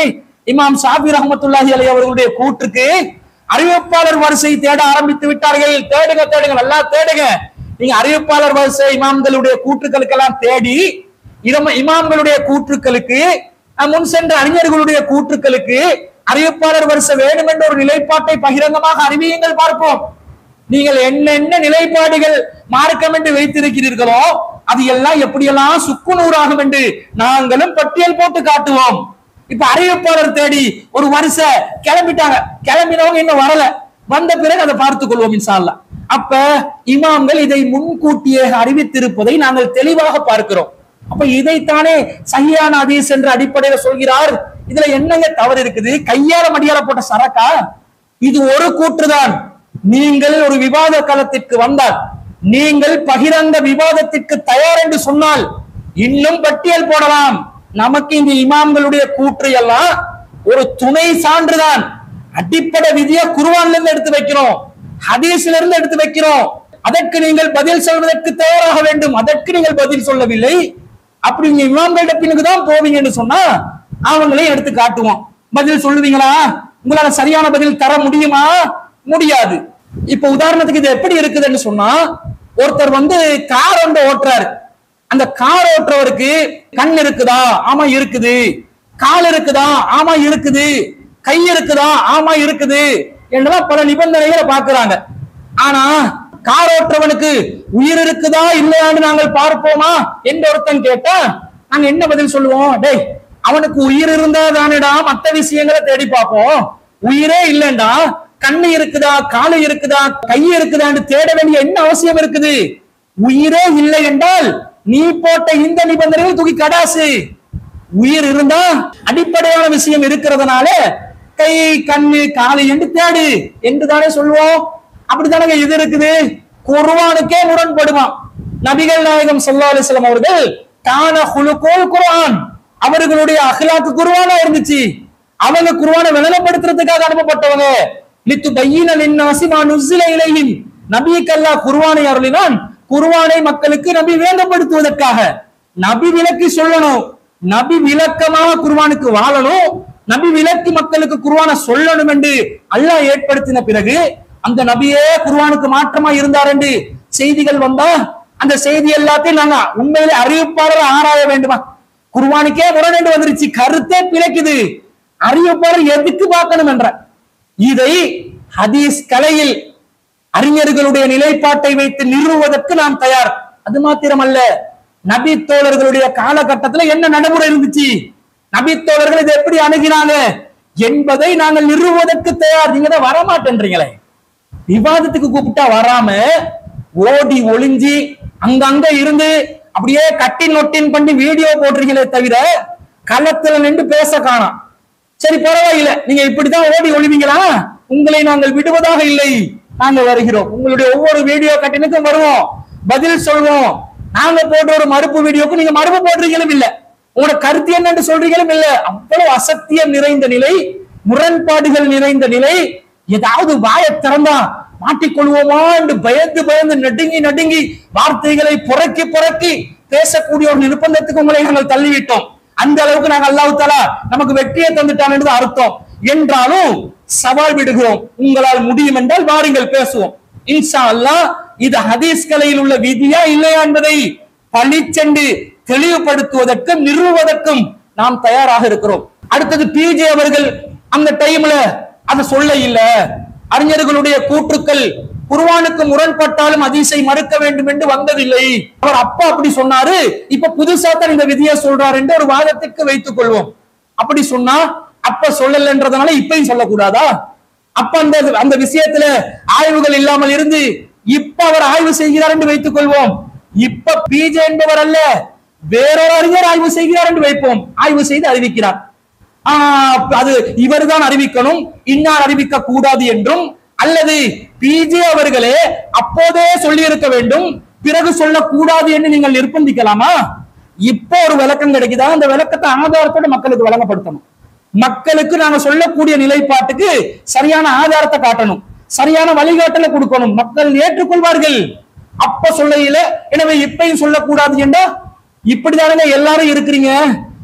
இமாம் ஷாபி ரஹமத்துல்லாஹி அலி அவர்களுடைய கூற்றுக்கு அறிவிப்பாளர் வரிசை தேட ஆரம்பித்து விட்டார்கள் தேடுங்க தேடுங்க நல்லா தேடுங்க நீங்க அறிவிப்பாளர் வரிசை இமாம்களுடைய கூற்றுக்களுக்கெல்லாம் தேடி இதம இமாம்களுடைய கூற்றுக்களுக்கு அஹ், முன் சென்ற அறிஞர்களுடைய கூற்றுக்களுக்கு அறிவிப்பாளர் வரிசை வேண்டும் என்ற ஒரு நிலைப்பாட்டை பகிரங்கமாக அறிவியுங்கள் பார்ப்போம் நீங்கள் என்னென்ன நிலைப்பாடுகள் மார்க்கம் என்று வைத்திருக்கிறீர்களோ அது எல்லாம் எப்படியெல்லாம் சுக்குநூறாகும் என்று நாங்களும் பட்டியல் போட்டு காட்டுவோம் இப்ப அறிவிப்பாளர் தேடி ஒரு வருஷ கிளம்பிட்டாங்க கிளம்பினவங்க இன்னும் வரல வந்த பிறகு அதை பார்த்துக் கொள்வோம் இன்ஷா அல்லாஹ் அப்ப இமாம்கள் இதை முன்கூட்டியே அறிவித்திருப்பதை நாங்கள் தெளிவாக பார்க்கிறோம் அப்ப இதைத்தானே சஹியான ஹதீஸ் என்ற அடிப்படையில சொல்கிறார் இதுல என்னங்க தவறு இருக்குது கையால மடியால போட்ட சரக்கா இது ஒரு கூற்றுதான் நீங்கள் ஒரு விவாத களத்திற்கு வந்தால் நீங்கள் பகிரங்க விவாதத்திற்கு தயார் என்று சொன்னால் இன்னும் பட்டியல் போடலாம் நமக்கு இந்த இமாம்களுடைய கூற்று எல்லாம் ஒரு துணை சான்றுதான் அடிப்படை விதியை குருவான்ல இருந்து எடுத்து வைக்கிறோம் ஹதீஸ்ல இருந்து எடுத்து வைக்கிறோம் அதற்கு நீங்கள் பதில் சொல்வதற்கு தயாராக வேண்டும் அதற்கு நீங்கள் பதில் சொல்லவில்லை அப்படி நீங்க இமாம்களிட பின்னுக்கு தான் போவீங்கன்னு சொன்னா அவங்களையும் எடுத்து காட்டுவோம் பதில் சொல்லுவீங்களா உங்களால சரியான பதில் தர முடியுமா முடியாது இப்ப உதாரணத்துக்கு இது எப்படி இருக்குதுன்னு சொன்னா ஒருத்தர் வந்து கார் ஒன்று ஓட்டுறாரு அந்த கார் ஓட்டுறவருக்கு கண் இருக்குதா ஆமா இருக்குது கால் இருக்குதா ஆமா இருக்குது கை இருக்குதா ஆமா இருக்குது என்றெல்லாம் பல நிபந்தனைகளை பாக்குறாங்க ஆனா கார் ஓட்டுறவனுக்கு உயிர் இருக்குதா இல்லையான்னு நாங்கள் பார்ப்போமா என்று ஒருத்தன் கேட்டா நாங்க என்ன பதில் சொல்லுவோம் டேய் அவனுக்கு உயிர் இருந்தா தானேடா மத்த விஷயங்களை தேடி பார்ப்போம் உயிரே இல்லைண்டா கண்ணு இருக்குதா காலு இருக்குதா கை இருக்குதான்னு தேட வேண்டிய என்ன அவசியம் இருக்குது உயிரே இல்லை என்றால் நீ போட்ட இந்த நிபந்தனைகள் தூக்கி கடாசு உயிர் இருந்தா அடிப்படையான விஷயம் இருக்கிறதுனால கை கண்ணு காலு என்று தேடு என்று தானே சொல்லுவோம் அப்படித்தானே இது இருக்குது குர்ஆனுக்கே முரண்படுவான் நபிகள் நாயகம் ஸல்லல்லாஹு அலைஹி வஸல்லம் அவர்கள் கான ஹுலுகுல் குர்ஆன் அவர்களுடைய அஹ்லாக்கு குர்ஆனா இருந்துச்சு அவங்க குர்ஆனை விளங்கப்படுத்துறதுக்காக அனுப்பப்பட்டவங்க லித்து பையின லின்னாசி மா நுஸ்ஸில இலைஹிம் நபிக்கு அல்லாஹ் குர்ஆனை அருளினான் குர்ஆனை மக்களுக்கு நபி விளங்கப்படுத்துவதற்காக நபி விளக்கி சொல்லணும் நபி விளக்கமாக குர்ஆனுக்கு வாழணும் நபி விளக்கி மக்களுக்கு குர்ஆனை சொல்லணும் என்று அல்லாஹ் ஏற்படுத்தின பிறகு அந்த நபியே குர்ஆனுக்கு மாற்றமா இருந்தார் என்று செய்திகள் வந்தா அந்த செய்தி எல்லாத்தையும் நாங்க உண்மையிலே அறிவிப்பாளர் ஆராய வேண்டுமா குர்ஆனுக்கே முரண் என்று வந்துருச்சு கருத்தே பிழைக்குது அறிவிப்பாளர் எதுக்கு பார்க்கணும் என்ற இதை ஹதீஸ் கலையில் அறிஞர்களுடைய நிலைப்பாட்டை வைத்து நிறுவுவதற்கு நாம் தயார் அது மாத்திரமல்ல நபி தோழர்களுடைய காலகட்டத்துல என்ன நடைமுறை இருந்துச்சு நபி தோழர்கள் இதை எப்படி அணுகினாங்க என்பதை நாங்கள் நிறுவுவதற்கு தயார் நீங்க தான் வரமாட்டேன்றீங்களே விவாதத்துக்கு கூப்பிட்டா வராம ஓடி ஒளிஞ்சி அங்கங்க இருந்து அப்படியே கட்டின் நொட்டின் பண்ணி வீடியோ போடுறீங்களே தவிர களத்துல நின்று பேச காணோம் சரி பரவாயில்ல நீங்க இப்படித்தான் ஓடி ஒளிவீங்களா உங்களை நாங்கள் விடுவதாக இல்லை நாங்க வருகிறோம் உங்களுடைய ஒவ்வொரு வீடியோ கட்டினுக்கும் வருவோம் பதில் சொல்வோம் நாங்க போட்ட ஒரு மறுப்பு வீடியோக்கு நீங்க மறுப்பு போடுறீங்களும் இல்ல உங்களோட கருத்து என்னன்னு சொல்றீங்களும் இல்ல அவ்வளவு அசத்தியம் நிறைந்த நிலை முரண்பாடுகள் நிறைந்த நிலை ஏதாவது வாயை திறந்தா மாட்டிக்கொள்வோமா என்று பயந்து பயந்து நடுங்கி நடுங்கி வார்த்தைகளை புறக்கி புறக்கி பேசக்கூடிய ஒரு நிர்பந்தத்துக்கு உங்களை நாங்கள் தள்ளிவிட்டோம் அந்த அளவுக்கு நாங்கள் அல்லாஹ் தஆலா நமக்கு வெற்றியை தந்துட்டான் என்று அர்த்தம் என்றாலும் சவால் விடுகிறோம் உங்களால் முடியும் என்றால் வாருங்கள் பேசுவோம் இன்ஷா அல்லாஹ் இது ஹதீஸ் கலையில் உள்ள விதியா இல்லையா என்பதை பளிச்சென்று தெளிவுபடுத்துவதற்கும் நிறுவுவதற்கும் நாம் தயாராக இருக்கிறோம் அடுத்தது பிஜே அவர்கள் அந்த டைம்ல அதை சொல்ல இல்ல அறிஞர்களுடைய கூற்றுக்கள் குர்ஆனுக்கு முரண்பட்டாலும் அதிசை மறுக்க வேண்டும் என்று வந்ததில்லை அவர் அப்பா அப்படி சொன்னாரு இப்ப புதுசா தான் இந்த விதியை சொல்றாரு என்று ஒரு வாதத்திற்கு வைத்துக் கொள்வோம் அப்படி சொன்னா அப்ப சொல்லலன்றதுனால இப்பயும் சொல்லக்கூடாதா அப்ப அந்த அந்த விஷயத்துல ஆய்வுகள் இல்லாமல் இருந்து இப்ப அவர் ஆய்வு செய்கிறார் என்று வைத்துக் கொள்வோம் இப்ப பிஜே என்பவர் அல்ல வேறொரு அறிஞர் ஆய்வு செய்கிறார் என்று வைப்போம் ஆய்வு செய்து அறிவிக்கிறார் ஆஹ் அது இவர்தான் அறிவிக்கணும் இன்னார் அறிவிக்க கூடாது என்றும் அல்லது பிஜே அவர்களே அப்போதே சொல்லி இருக்க வேண்டும் பிறகு சொல்லக்கூடாது என்று நீங்கள் நிர்பந்திக்கலாமா இப்போ ஒரு விளக்கம் கிடைக்குதா அந்த விளக்கத்தை ஆதாரத்தோட மக்களுக்கு வழங்கப்படுத்தணும் மக்களுக்கு நாங்க சொல்லக்கூடிய நிலைப்பாட்டுக்கு சரியான ஆதாரத்தை காட்டணும் சரியான வழிகாட்டலை கொடுக்கணும் மக்கள் ஏற்றுக்கொள்வார்கள் அப்ப சொல்லையில எனவே இப்பயும் சொல்லக்கூடாது என்றா இப்படிதானங்க எல்லாரும் இருக்கிறீங்க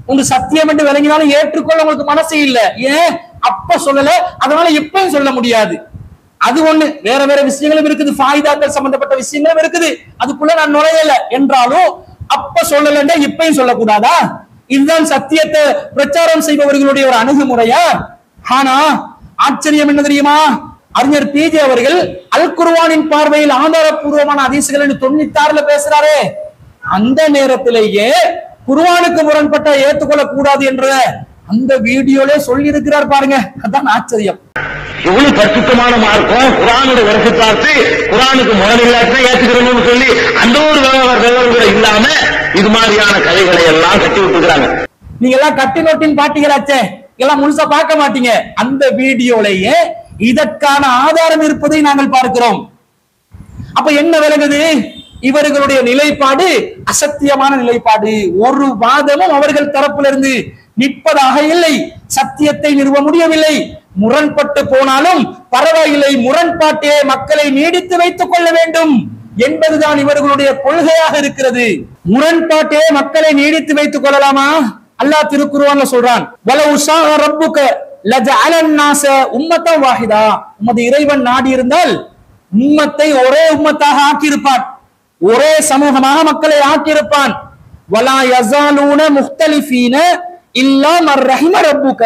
உங்க சத்தியம் என்று விளங்கினாலும் ஏற்றுக்கொள்ள உங்களுக்கு மனசு இல்ல ஏன் அப்ப சொல்லல அதனால இப்பயும் சொல்ல முடியாது அது ஒண்ணு வேற வேற விஷயங்களும் இருக்குது ஃபாயிதாக்கள் சம்பந்தப்பட்ட விஷயங்களும் இருக்குது அதுக்குள்ள நான் நுழையல என்றாலும் அப்ப சொல்லலன்னா இப்பயும் சொல்லக்கூடாதா இதுதான் சத்தியத்தை பிரச்சாரம் செய்பவர்களுடைய ஒரு அணுகுமுறையா ஆனா ஆச்சரியம் என்ன தெரியுமா அறிஞர் பிஜே அவர்கள் அல் குர்ஆனின் பார்வையில் ஆதாரப்பூர்வமான அதிசுகள் தொண்ணூத்தி ஆறுல பேசுறாரே அந்த நேரத்திலேயே குர்ஆனுக்கு முரண்பட்ட ஏத்துக்கொள்ள கூடாது என்ற அந்த வீடியோல சொல்லி இருக்கிறார் பாருங்க அதான் ஆச்சரியம் எவ்வளவு பரிசுத்தமான மார்க்கம் குரானோட விரசி பார்த்து குரானுக்கு முரண் இல்லாட்டி ஏத்துக்கிறோம்னு சொல்லி அந்த ஒரு விவகார- விவரம் கூட இல்லாம இது மாதிரியான கதைகளை எல்லாம் கட்டி விட்டுக்கிறாங்க நீங்க எல்லாம் கட்டி நோட்டின் பாட்டீங்களாச்சே எல்லாம் முழுசா பார்க்க மாட்டீங்க அந்த வீடியோலயே இதற்கான ஆதாரம் இருப்பதை நாங்கள் பார்க்கிறோம் அப்ப என்ன விளங்குது இவர்களுடைய நிலைப்பாடு அசத்தியமான நிலைப்பாடு ஒரு வாதமும் அவர்கள் தரப்பிலிருந்து நிற்பதாக இல்லை சத்தியத்தை நிறுவ முடியவில்லை முரண்பட்டு போனாலும் பரவாயில்லை முரண்பாட்டே மக்களை நீடித்து வைத்துக் கொள்ள வேண்டும் என்பதுதான் இவர்களுடைய கொள்கையாக இருக்கிறது முரண்பாட்டே மக்களை நீடித்து வைத்துக் கொள்ளலாமா அல்லாஹ் திருக்குர்ஆன்ல சொல்றான் வலவு ஷாஅ ரப்புக லஜஅலன் நாஸ உம்மத்தன் வாஹிதா உமது இறைவன் நாடி இருந்தால் உம்மத்தை ஒரே உம்மத்தாக ஆக்கியிருப்பான் ஒரே சமூகமாக மக்களை ஆக்கியிருப்பான் வலா யஸாலூன முக்தலிஃபீன இல்லா மர் ரஹிம ரப்புக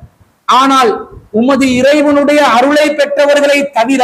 ஆனால் உமது இறைவனுடைய அருளை பெற்றவர்களை தவிர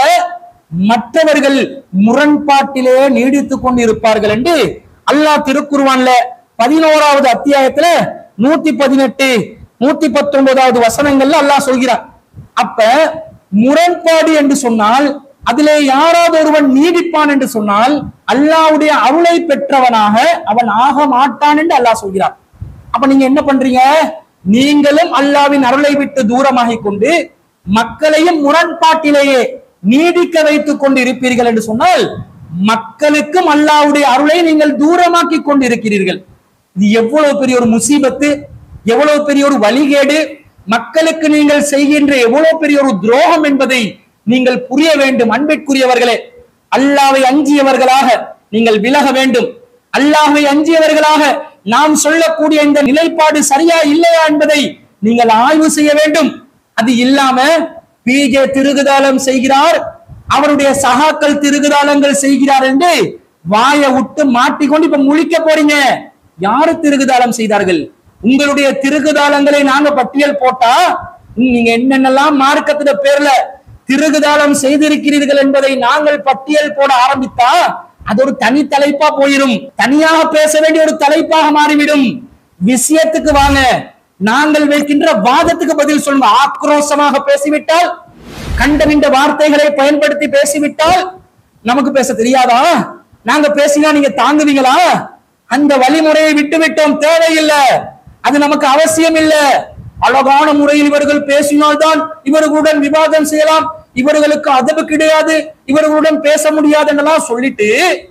மற்றவர்கள் முரண்பாட்டிலே நீடித்துக் கொண்டிருப்பார்கள் என்று அல்லாஹ் திருக்குர்ஆன்ல பதினோராவது அத்தியாயத்துல நூத்தி பதினெட்டு நூத்தி பத்தொன்பதாவது வசனங்கள்ல அல்லாஹ் சொல்கிறான் அப்ப முரண்பாடு என்று சொன்னால் அதிலே யாராவது ஒருவன் நீடிப்பான் என்று சொன்னால் அல்லாஹ்வுடைய அருளை பெற்றவனாக அவன் ஆக மாட்டான் என்று அல்லாஹ் சொல்கிறான் அப்ப நீங்க என்ன பண்றீங்க நீங்களும் அல்லாவின் அருளை விட்டு தூரமாகிக் கொண்டு மக்களையும் முரண்பாட்டிலேயே நீடிக்க வைத்துக் கொண்டு இருப்பீர்கள் என்று சொன்னால் மக்களுக்கும் அல்லாஹ்வுடைய அருளை நீங்கள் தூரமாக்கி கொண்டு இருக்கிறீர்கள் இது எவ்வளவு பெரிய ஒரு முசீபத்து எவ்வளவு பெரிய ஒரு வழிகேடு மக்களுக்கு நீங்கள் செய்கின்ற எவ்வளவு பெரிய ஒரு துரோகம் என்பதை நீங்கள் புரிய வேண்டும் அன்பிற்குரியவர்களே அல்லாவை அஞ்சியவர்களாக நீங்கள் விலக வேண்டும் அல்லாஹ்வை அஞ்சியவர்களாக நாம் சொல்லக்கூடிய இந்த நிலைப்பாடு சரியா இல்லையா என்பதை நீங்கள் ஆய்வு செய்ய வேண்டும் அது இல்லாம பிஜே திருகுதாலம் செய்கிறார் அவருடைய சகாக்கள் திருகுதாளங்கள் செய்கிறார் என்று வாயை விட்டு மாட்டிக்கொண்டு இப்ப முழிக்க போறீங்க யாரு திருகுதாளம் செய்தார்கள் உங்களுடைய திருகுதாளங்களை நாங்க பட்டியல் போட்டா நீங்க என்னென்னலாம் மார்க்கத்துல பேர்ல திருகுதாளம் செய்திருக்கிறீர்கள் என்பதை நாங்கள் பட்டியல் போட ஆரம்பித்தா அது ஒரு தனி தலைப்பா போயிடும் தனியாக பேச வேண்டிய ஒரு தலைப்பாக மாறிவிடும் விஷயத்துக்கு வாங்க நாங்கள் வைக்கின்ற வாதத்துக்கு பதில் சொல்லுங்க ஆக்ரோஷமாக பேசிவிட்டால் கண்டமின்ற வார்த்தைகளை பயன்படுத்தி பேசிவிட்டால் நமக்கு பேச தெரியாதா நாங்க பேசினா நீங்க தாங்குவீங்களா அந்த வழிமுறையை விட்டு விட்டோம் தேவையில்லை அது நமக்கு அவசியம் இல்லை அழகான முறையில் இவர்கள் பேசினால்தான் இவர்களுடன் விவாதம் செய்யலாம் இவர்களுக்கு அதவு கிடையாது இவர்களுடன் பேச முடியாது என்னெல்லாம் சொல்லிட்டு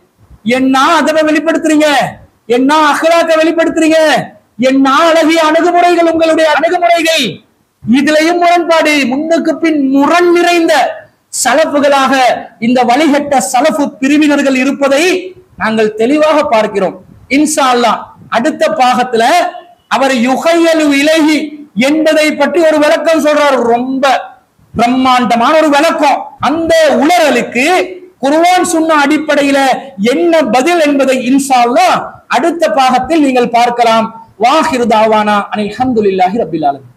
என்ன அதவை வெளிப்படுத்துறீங்க என்ன அகலாக்க வெளிப்படுத்துறீங்க என்ன அழகிய அணுகுமுறைகள் உங்களுடைய அணுகுமுறைகள் இதுலயும் முரண்பாடு முன்னுக்கு பின் முரண் நிறைந்த சலப்புகளாக இந்த வழிகட்ட சலப்பு பிரிவினர்கள் இருப்பதை நாங்கள் தெளிவாக பார்க்கிறோம் இன்ஷா அல்லாஹ் அடுத்த பாகத்துல அவர் யுகையலு இலகி என்பதை பற்றி ஒரு விளக்கம் சொல்றாரு ரொம்ப பிரம்மாண்டமான ஒரு விளக்கம் அந்த உளறலுக்கு குர்ஆன் சொன்ன அடிப்படையில என்ன பதில் என்பதை இன்ஷா அல்லாஹ் அடுத்த பாகத்தில் நீங்கள் பார்க்கலாம் வாஹிர் தாவானா அனில் ஹம்துலில்லாஹி ரபில் ஆலமீன்